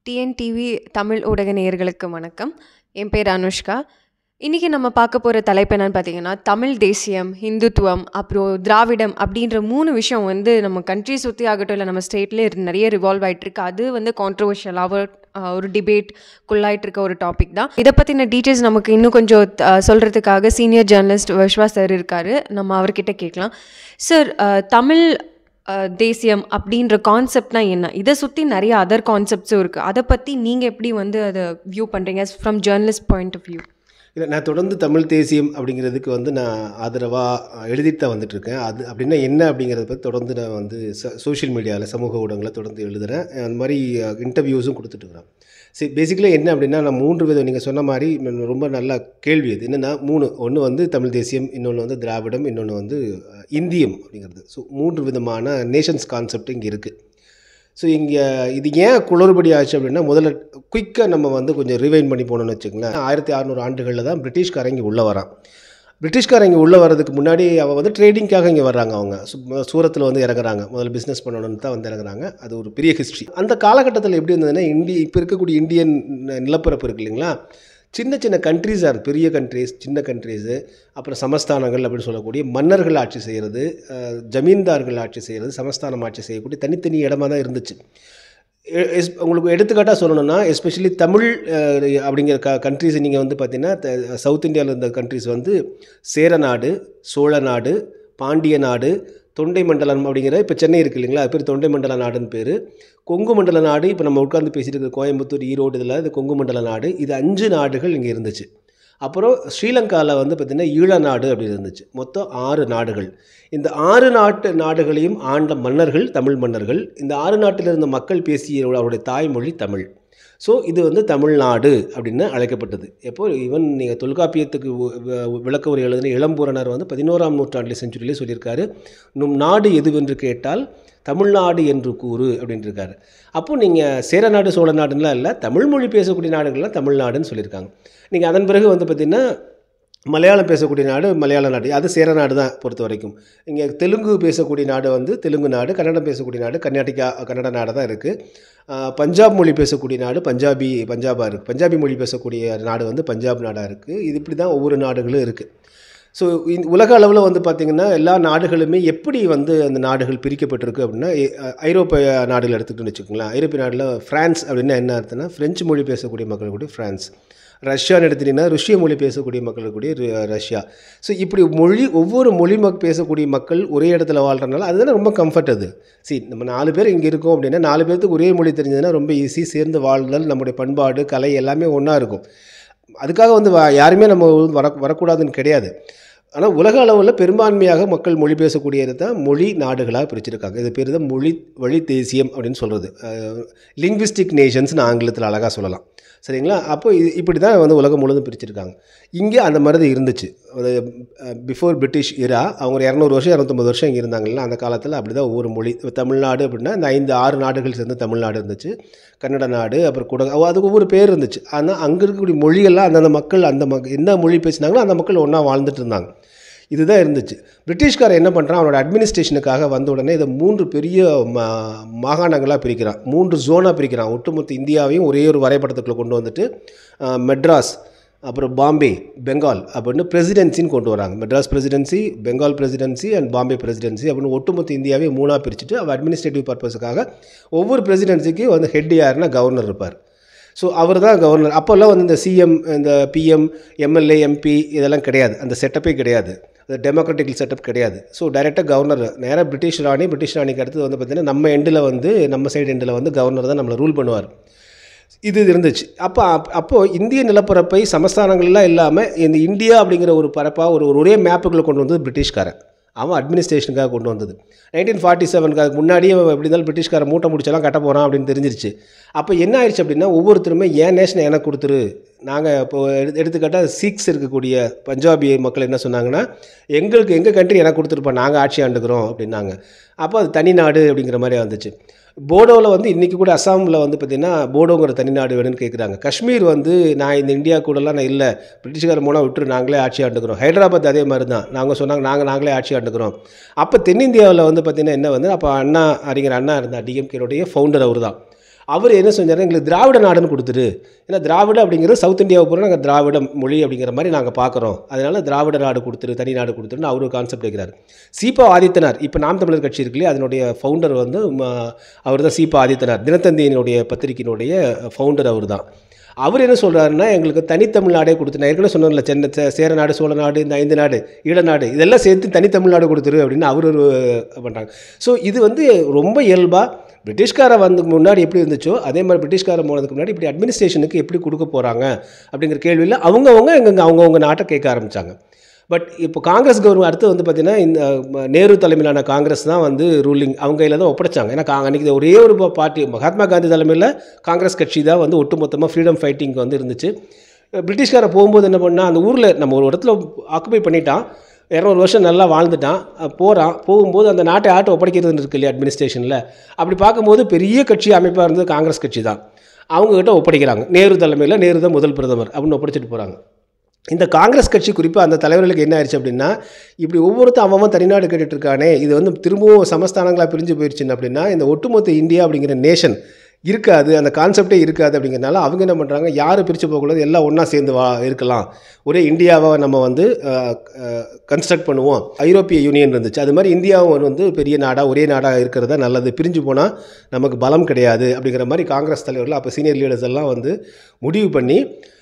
TNTV Tamil ஊடக நேயர்களுக்கு வணக்கம் என் பேர் அனுஷ்கா இன்றைக்கி நம்ம பார்க்க போகிற தலைப்பு என்னன்னு பார்த்தீங்கன்னா தமிழ் தேசியம் ஹிந்துத்துவம் அப்புறம் திராவிடம் அப்படின்ற மூணு விஷயம் வந்து நம்ம கண்ட்ரி சுற்றி ஆகட்டும் இல்லை நம்ம ஸ்டேட்லேயே நிறைய ரிவால்வ் ஆகிட்டுருக்கு அது வந்து கான்ட்ரவர்ஷியலாக ஒரு டிபேட் குள்ளாயிட்டு இருக்க ஒரு டாபிக் தான் இதை பற்றின டீட்டெயில்ஸ் நமக்கு இன்னும் கொஞ்சம் அஹ், சொல்கிறதுக்காக சீனியர் ஜேர்னலிஸ்ட் விஸ்வா சார் இருக்கார் நம்ம அவர்கிட்ட கேட்கலாம் சார் தமிழ் அஹ், தேசியம் அப்படின்ற கான்செப்ட்னா என்ன இதை சுற்றி நிறைய அதர் கான்செப்ட்ஸும் இருக்குது அதை பற்றி நீங்கள் எப்படி வந்து அதை வியூ பண்ணுறீங்க from journalist point of view இல்லை நான் தொடர்ந்து தமிழ் தேசியம் அப்படிங்கிறதுக்கு வந்து நான் ஆதரவாக எழுதிட்டு தான் வந்துட்டுருக்கேன் அது அப்படின்னா என்ன அப்படிங்கிறத பற்றி தொடர்ந்து நான் வந்து ச சோஷியல் மீடியாவில் சமூக ஊடகங்களில் தொடர்ந்து எழுதுகிறேன் அந்த மாதிரி இன்டர்வியூஸும் கொடுத்துட்ருக்குறேன் சரி பேசிக்கலாக என்ன அப்படின்னா நான் மூன்று விதம் நீங்கள் சொன்ன மாதிரி ம், ரொம்ப நல்ல கேள்வி அது என்னென்னா மூணு ஒன்று வந்து தமிழ் தேசியம் இன்னொன்று வந்து திராவிடம் இன்னொன்று வந்து அஹ், இந்தியம் அப்படிங்கிறது ஸோ மூன்று விதமான நேஷன்ஸ் கான்செப்ட் இங்கே இருக்குது ஸோ இங்கே இது ஏன் குளறுபடி ஆச்சு அப்படின்னா முதல்ல குயிக்காக நம்ம வந்து கொஞ்சம் ரிவைன் பண்ணி போனோம்னு வச்சுக்கோங்களேன் ஆயிரத்தி அறநூறு ஆண்டுகளில் தான் பிரிட்டிஷ்காரங்க இங்கே உள்ளே வரான் பிரிட்டிஷ்காரங்க இங்கே உள்ளே வர்றதுக்கு முன்னாடி அவன் வந்து ட்ரேடிங்காக இங்கே வர்றாங்க அவங்க சு- சூரத்தில் வந்து இறங்குறாங்க முதல்ல பிஸ்னஸ் பண்ணணும்னு தான் வந்து இறங்குறாங்க அது ஒரு பெரிய ஹிஸ்ட்ரி அந்த காலகட்டத்தில் எப்படி இருந்ததுன்னா இந்திய இப்போ இருக்கக்கூடிய இந்தியன் ந- நிலப்பரப்பு இருக்கு இல்லைங்களா சின்ன சின்ன கண்ட்ரீஸாக இருக்குது பெரிய கண்ட்ரீஸ் சின்ன கண்ட்ரீஸு அப்புறம் சமஸ்தானங்கள் அப்படின்னு சொல்லக்கூடிய மன்னர்கள் ஆட்சி செய்கிறது அஹ், ஜமீன்தார்கள் ஆட்சி செய்கிறது சமஸ்தானம் ஆட்சி செய்யக்கூடிய தனித்தனி இடமா தான் இருந்துச்சு எ- எஸ் உங்களுக்கு எடுத்துக்காட்டாக சொல்லணும்னா எஸ்பெஷலி தமிழ் அஹ், அப்படிங்கிற க கண்ட்ரிஸ் நீங்கள் வந்து பார்த்தீங்கன்னா த- சவுத் இந்தியாவில் இருந்த கண்ட்ரிஸ் வந்து சேரநாடு சோழ நாடு பாண்டிய நாடு தொண்டை மண்டலம் அப்படிங்கிற இப்போ சென்னை இருக்குது இல்லைங்களா அது பேர் தொண்டை மண்டல நாடுன்னு பேர் கொங்கு மண்டல நாடு இப்போ நம்ம உட்காந்து பேசிட்டு இருக்கிற கோயம்புத்தூர் ஈரோடு இதில் இது கொங்கு மண்டல நாடு இது அஞ்சு நாடுகள் இங்கே இருந்துச்சு அப்புறம் ஸ்ரீலங்காவில் வந்து பார்த்திங்கன்னா ஈழ நாடு அப்படி இருந்துச்சு மொத்தம் ஆறு நாடுகள் இந்த ஆறு நாட்டு நாடுகளையும் ஆண்ட மன்னர்கள் தமிழ் மன்னர்கள் இந்த ஆறு நாட்டில் இருந்த மக்கள் பேசிய அவருடைய தாய்மொழி தமிழ் ஸோ இது வந்து தமிழ்நாடு அப்படின்னு அழைக்கப்பட்டது எப்போ ஈவன் நீங்கள் தொல்காப்பியத்துக்கு வு- வு- விளக்க உரை எழுதின இளம்பூரணர் வந்து பதினோராம் நூற்றாண்டு செஞ்சுரியிலே சொல்லியிருக்காரு நும் நாடு எதுவென்று கேட்டால் தமிழ்நாடு என்று கூறு அப்படின்ட்டு இருக்காரு அப்போ நீங்கள் சேரநாடு சோழ நாடுலாம் இல்லை தமிழ் மொழி பேசக்கூடிய நாடுகள்லாம் தமிழ்நாடுன்னு சொல்லியிருக்காங்க நீங்கள் அதன் பிறகு வந்து பார்த்திங்கன்னா மலையாளம் பேசக்கூடிய நாடு மலையாள நாடு அது சேர நாடு தான் பொறுத்த வரைக்கும் இங்கே தெலுங்கு பேசக்கூடிய நாடு வந்து தெலுங்கு நாடு கன்னடம் பேசக்கூடிய நாடு கர்நாடகா கன்னட நாடு தான் இருக்குது பஞ்சாப் மொழி பேசக்கூடிய நாடு பஞ்சாபி பஞ்சாபாக இருக்குது பஞ்சாபி மொழி பேசக்கூடிய நாடு வந்து பஞ்சாப் நாடாக இருக்குது இது இப்படி தான் ஒவ்வொரு நாடுகளும் இருக்குது ஸோ உலக அளவில் வந்து பார்த்திங்கன்னா எல்லா நாடுகளுமே எப்படி வந்து அந்த நாடுகள் பிரிக்கப்பட்டிருக்கு அப்படின்னா எ- அ- ஐரோப்பிய நாடுகள் எடுத்துக்கிட்டோம்னு வச்சுக்கோங்களேன் ஐரோப்பிய நாட்டில் ஃப்ரான்ஸ் அப்படின்னா என்ன அர்த்தம்னா ஃப்ரெஞ்சு மொழி பேசக்கூடிய மக்கள் கூட ஃப்ரான்ஸ் ரஷ்யான்னு எடுத்துட்டிங்கன்னா ருஷ்ய மொழி பேசக்கூடிய மக்கள் கூடிய ரு- ரஷ்யா ஸோ இப்படி மொழி ஒவ்வொரு மொழி மக் பேசக்கூடிய மக்கள் ஒரே இடத்துல வாழ்கிறனால அதுதானே ரொம்ப கம்ஃபர்ட் அது சரி நம்ம நாலு பேர் இங்கே இருக்கோம் அப்படின்னா நாலு பேர்த்துக்கு ஒரே மொழி தெரிஞ்சதுன்னா ரொம்ப ஈஸி சேர்ந்து வாழ்தல் நம்முடைய பண்பாடு கலை எல்லாமே ஒன்றா இருக்கும் அதுக்காக வந்து வ- யாருமே நம்ம வந்து வர வரக்கூடாதுன்னு கிடையாது ஆனால் உலக அளவில் பெரும்பான்மையாக மக்கள் மொழி பேசக்கூடியது தான் மொழி நாடுகளாக பிரிச்சிருக்காங்க இது பேர் தான் மொழி வழி தேசியம் அப்படின்னு சொல்கிறது லிங்விஸ்டிக் நேஷன்ஸ்னு ஆங்கிலத்தில் அழகாக சொல்லலாம் சரிங்களா அப்போ இது இப்படி தான் வந்து உலகம் முழுவதும் பிரிச்சிருக்காங்க இங்கே அந்த மாதிரி தான் இருந்துச்சு பிஃபோர் பிரிட்டிஷ் இரா அவங்க ஒரு இரநூறு வருஷம் இரநூத்தொம்பது வருஷம் இங்கே இருந்தாங்கல்ல அந்த காலத்தில் அப்படி தான் ஒவ்வொரு மொழி இப்ப தமிழ்நாடு அப்படின்னா இந்த ஐந்து ஆறு நாடுகள் சேர்ந்து தமிழ்நாடு இருந்துச்சு கன்னட நாடு அப்புறம் குடக அதுக்கு ஒவ்வொரு பேர் இருந்துச்சு ஆனால் அங்கே இருக்கக்கூடிய மொழிகள்லாம் அந்தந்த மக்கள் அந்த மக் என்ன மொழி பேசினாங்களோ அந்த மக்கள் ஒன்றா வாழ்ந்துட்டு இருந்தாங்க இதுதான் இருந்துச்சு பிரிட்டிஷ்காரன் என்ன பண்ணுறான் அவனோட அட்மினிஸ்ட்ரேஷனுக்காக வந்த உடனே இதை மூன்று பெரிய மா மாகாணங்களாக பிரிக்கிறான் மூன்று ஜோனாக பிரிக்கிறான் ஒட்டுமொத்த இந்தியாவையும் ஒரே ஒரு வரைபடத்துக்குள்ளே கொண்டு வந்துட்டு ஆஹ், மெட்ராஸ் அப்புறம் பாம்பே பெங்கால் அப்படின்னு பிரசிடென்சின்னு கொண்டு வராங்க Madras presidency Bengal presidency and Bombay presidency அப்படின்னு ஒட்டுமொத்த இந்தியாவே மூணாக பிரிச்சுட்டு அவள் அட்மினிஸ்ட்ரேட்டிவ் பர்பஸுக்காக ஒவ்வொரு பிரசிடென்சிக்கு வந்து ஹெட் யாருன்னா கவர்னர் இருப்பார் ஸோ அவர் தான் கவர்னர் அப்போல்லாம் வந்து இந்த சிஎம் இந்த பிஎம் எம்எல்ஏ எம்பி இதெல்லாம் கிடையாது அந்த செட்டப்பே கிடையாது அது டெமோக்ராட்டிக் செட்டப் கிடையாது ஸோ டைரெக்டாக கவர்னர் நேராக பிரிட்டிஷ் ராணி பிரிட்டிஷ் ராணிக்கு அடுத்தது வந்து பார்த்திங்கன்னா நம்ம எண்டில் வந்து நம்ம சைடு எண்டில் வந்து கவர்னர் தான் நம்மளை ரூல் பண்ணுவார் இது இருந்துச்சு அப்போ அப்போது இந்திய நிலப்பரப்பை சமஸ்தானங்கள்லாம் இல்லாமல் இந்த இந்தியா அப்படிங்கிற ஒரு பரப்பாக ஒரு ஒரு ஒரே மேப்புக்குள்ளே கொண்டு வந்தது பிரிட்டிஷ்காரன் அவன் அட்மினிஸ்ட்ரேஷனுக்காக கொண்டு வந்தது நைன்டீன் ஃபார்ட்டி செவனுக்கு அதுக்கு முன்னாடியே அவன் எப்படி இருந்தாலும் பிரிட்டிஷ்கார மூட்டை முடிச்செல்லாம் கட்ட போகிறான் அப்படின்னு தெரிஞ்சிருச்சு அப்போ என்ன ஆயிடுச்சு அப்படின்னா ஒவ்வொருத்தருமே ஏன் நேஷனை எனக்கு கொடுத்துரு நாங்கள் இப்போ எடு எடுத்துக்காட்டால் சீக்ஸ் இருக்கக்கூடிய பஞ்சாபி மக்கள் என்ன சொன்னாங்கன்னா எங்களுக்கு எங்கள் கண்ட்ரி எனக்கு கொடுத்துருப்போம் நாங்கள் ஆட்சி ஆண்டுக்கிறோம் அப்படின்னாங்க அப்போ அது தனி நாடு அப்படிங்கிற மாதிரி வந்துச்சு போடோவில் வந்து இன்றைக்கி கூட அஸ்ஸாமில் வந்து பார்த்திங்கன்னா போடோங்கிற தனிநாடு வேணும்னு கேட்குறாங்க காஷ்மீர் வந்து நான் இந்த இந்தியா கூடலாம் நான் இல்லை பிரிட்டிஷ்கார மூலம் விட்டு நாங்களே ஆட்சி ஆண்டுக்கிறோம் ஹைதராபாத் அதே மாதிரி தான் நாங்கள் சொன்னாங்க நாங்கள் நாங்களே ஆட்சி ஆண்டுக்கிறோம் அப்போ தென்னிந்தியாவில் வந்து பார்த்திங்கன்னா என்ன வந்து அப்போ அண்ணா அறிஞர் அண்ணா இருந்தார் டிஎம்கேனுடைய ஃபவுண்டர் அவர் தான் அவர் என்ன செஞ்சாரு எங்களுக்கு திராவிட நாடுன்னு கொடுத்துரு ஏன்னா திராவிட அப்படிங்கிறது சவுத் இந்தியாவை பூரா நாங்கள் திராவிட மொழி அப்படிங்கிற மாதிரி நாங்கள் பார்க்குறோம் அதனால திராவிட நாடு கொடுத்துரு தனி நாடு கொடுத்துருன்னு அவர் ஒரு கான்செப்ட் வைக்கிறார் சீபா ஆதித்தனார் இப்போ நாம் தமிழர் கட்சி இருக்கு இல்லையா அதனுடைய ஃபவுண்டர் வந்து அவர் தான் சீபா ஆதித்தனார் தினத்தந்தியினுடைய பத்திரிகையினுடைய ஃபவுண்டர் அவர் தான் அவர் என்ன சொல்கிறாருன்னா எங்களுக்கு தனித்தமிழ்நாடே கொடுத்து நான் ஏற்கனவே சொன்னேன்ல சென்னை சே- சேர நாடு சோழ நாடு இந்த ஐந்து நாடு ஈழநாடு இதெல்லாம் சேர்த்து தனித்தமிழ்நாடு கொடுத்துரு அப்படின்னு அவர் ஒரு பண்ணுறாங்க ஸோ இது வந்து ரொம்ப இயல்பாக பிரிட்டிஷ்கார வந்து முன்னாடி எப்படி இருந்துச்சோ அதே மாதிரி பிரிட்டிஷ்காரன் போனதுக்கு முன்னாடி இப்படி அட்மினிஸ்ட்ரேஷனுக்கு எப்படி கொடுக்க போகிறாங்க அப்படிங்கிற கேள்வியில் அவங்கவுங்க எங்கெங்க அவங்கவுங்க நாட்டை கேட்க ஆரம்பித்தாங்க பட் இப்போ காங்கிரஸ் கவர்மெண்ட் அடுத்து வந்து பார்த்தீங்கன்னா இந்த ம, நேரு தலைமையிலான காங்கிரஸ் தான் வந்து ரூலிங் அவங்க கையில் தான் ஒப்படைச்சாங்க ஏன்னா கா- அன்னைக்கு ஒரே ஒரு பார்ட்டி மகாத்மா காந்தி தலைமையில் காங்கிரஸ் கட்சி தான் வந்து ஒட்டுமொத்தமாக ஃப்ரீடம் ஃபைட்டிங் வந்து இருந்துச்சு பிரிட்டிஷ்கார போகும்போது என்ன பண்ணால் அந்த ஊரில் நம்ம ஒரு இடத்துல ஆக்குபை பண்ணிட்டான் இரநூறு வருஷம் நல்லா வாழ்ந்துட்டான் போகிறான் போகும்போது அந்த நாட்டை ஆட்டை ஒப்படைக்கிறது இருக்கு இல்லையா அட்மினிஸ்ட்ரேஷனில் அப்படி பார்க்கும்போது பெரிய கட்சி அமைப்பாக இருந்தது காங்கிரஸ் கட்சி தான் அவங்கக்கிட்ட ஒப்படைக்கிறாங்க நேரு தலைமையில் நேரு தான் முதல் பிரதமர் அப்படின்னு ஒப்படைச்சிட்டு போகிறாங்க இந்த காங்கிரஸ் கட்சி குறிப்பாக அந்த தலைவர்களுக்கு என்ன ஆயிடுச்சு அப்படின்னா இப்படி ஒவ்வொருத்தன் அவன் அவன் தனிநாடு கேட்டுட்டு இருக்கானே இது வந்து திரும்பவும் சமஸ்தானங்களாக பிரிஞ்சு போயிடுச்சுன்னு அப்படின்னா இந்த ஒட்டுமொத்த இந்தியா அப்படிங்கிற நேஷன் இருக்காது அந்த கான்செப்டே இருக்காது அப்படிங்கிறனால அவங்க என்ன பண்ணுறாங்க யாரும் பிரித்து போகக்கூடாது எல்லாம் ஒன்றா சேர்ந்து வா இருக்கலாம் ஒரே இந்தியாவை நம்ம வந்து கன்ஸ்ட்ரக்ட் பண்ணுவோம் ஐரோப்பிய யூனியன் இருந்துச்சு அது மாதிரி இந்தியாவும் வந்து பெரிய நாடாக ஒரே நாடாக இருக்கிறதா நல்லது பிரிஞ்சு போனால் நமக்கு பலம் கிடையாது அப்படிங்கிற மாதிரி காங்கிரஸ் தலைவர்கள் அப்போ சீனியர் லீடர்ஸ் எல்லாம் வந்து முடிவு பண்ணி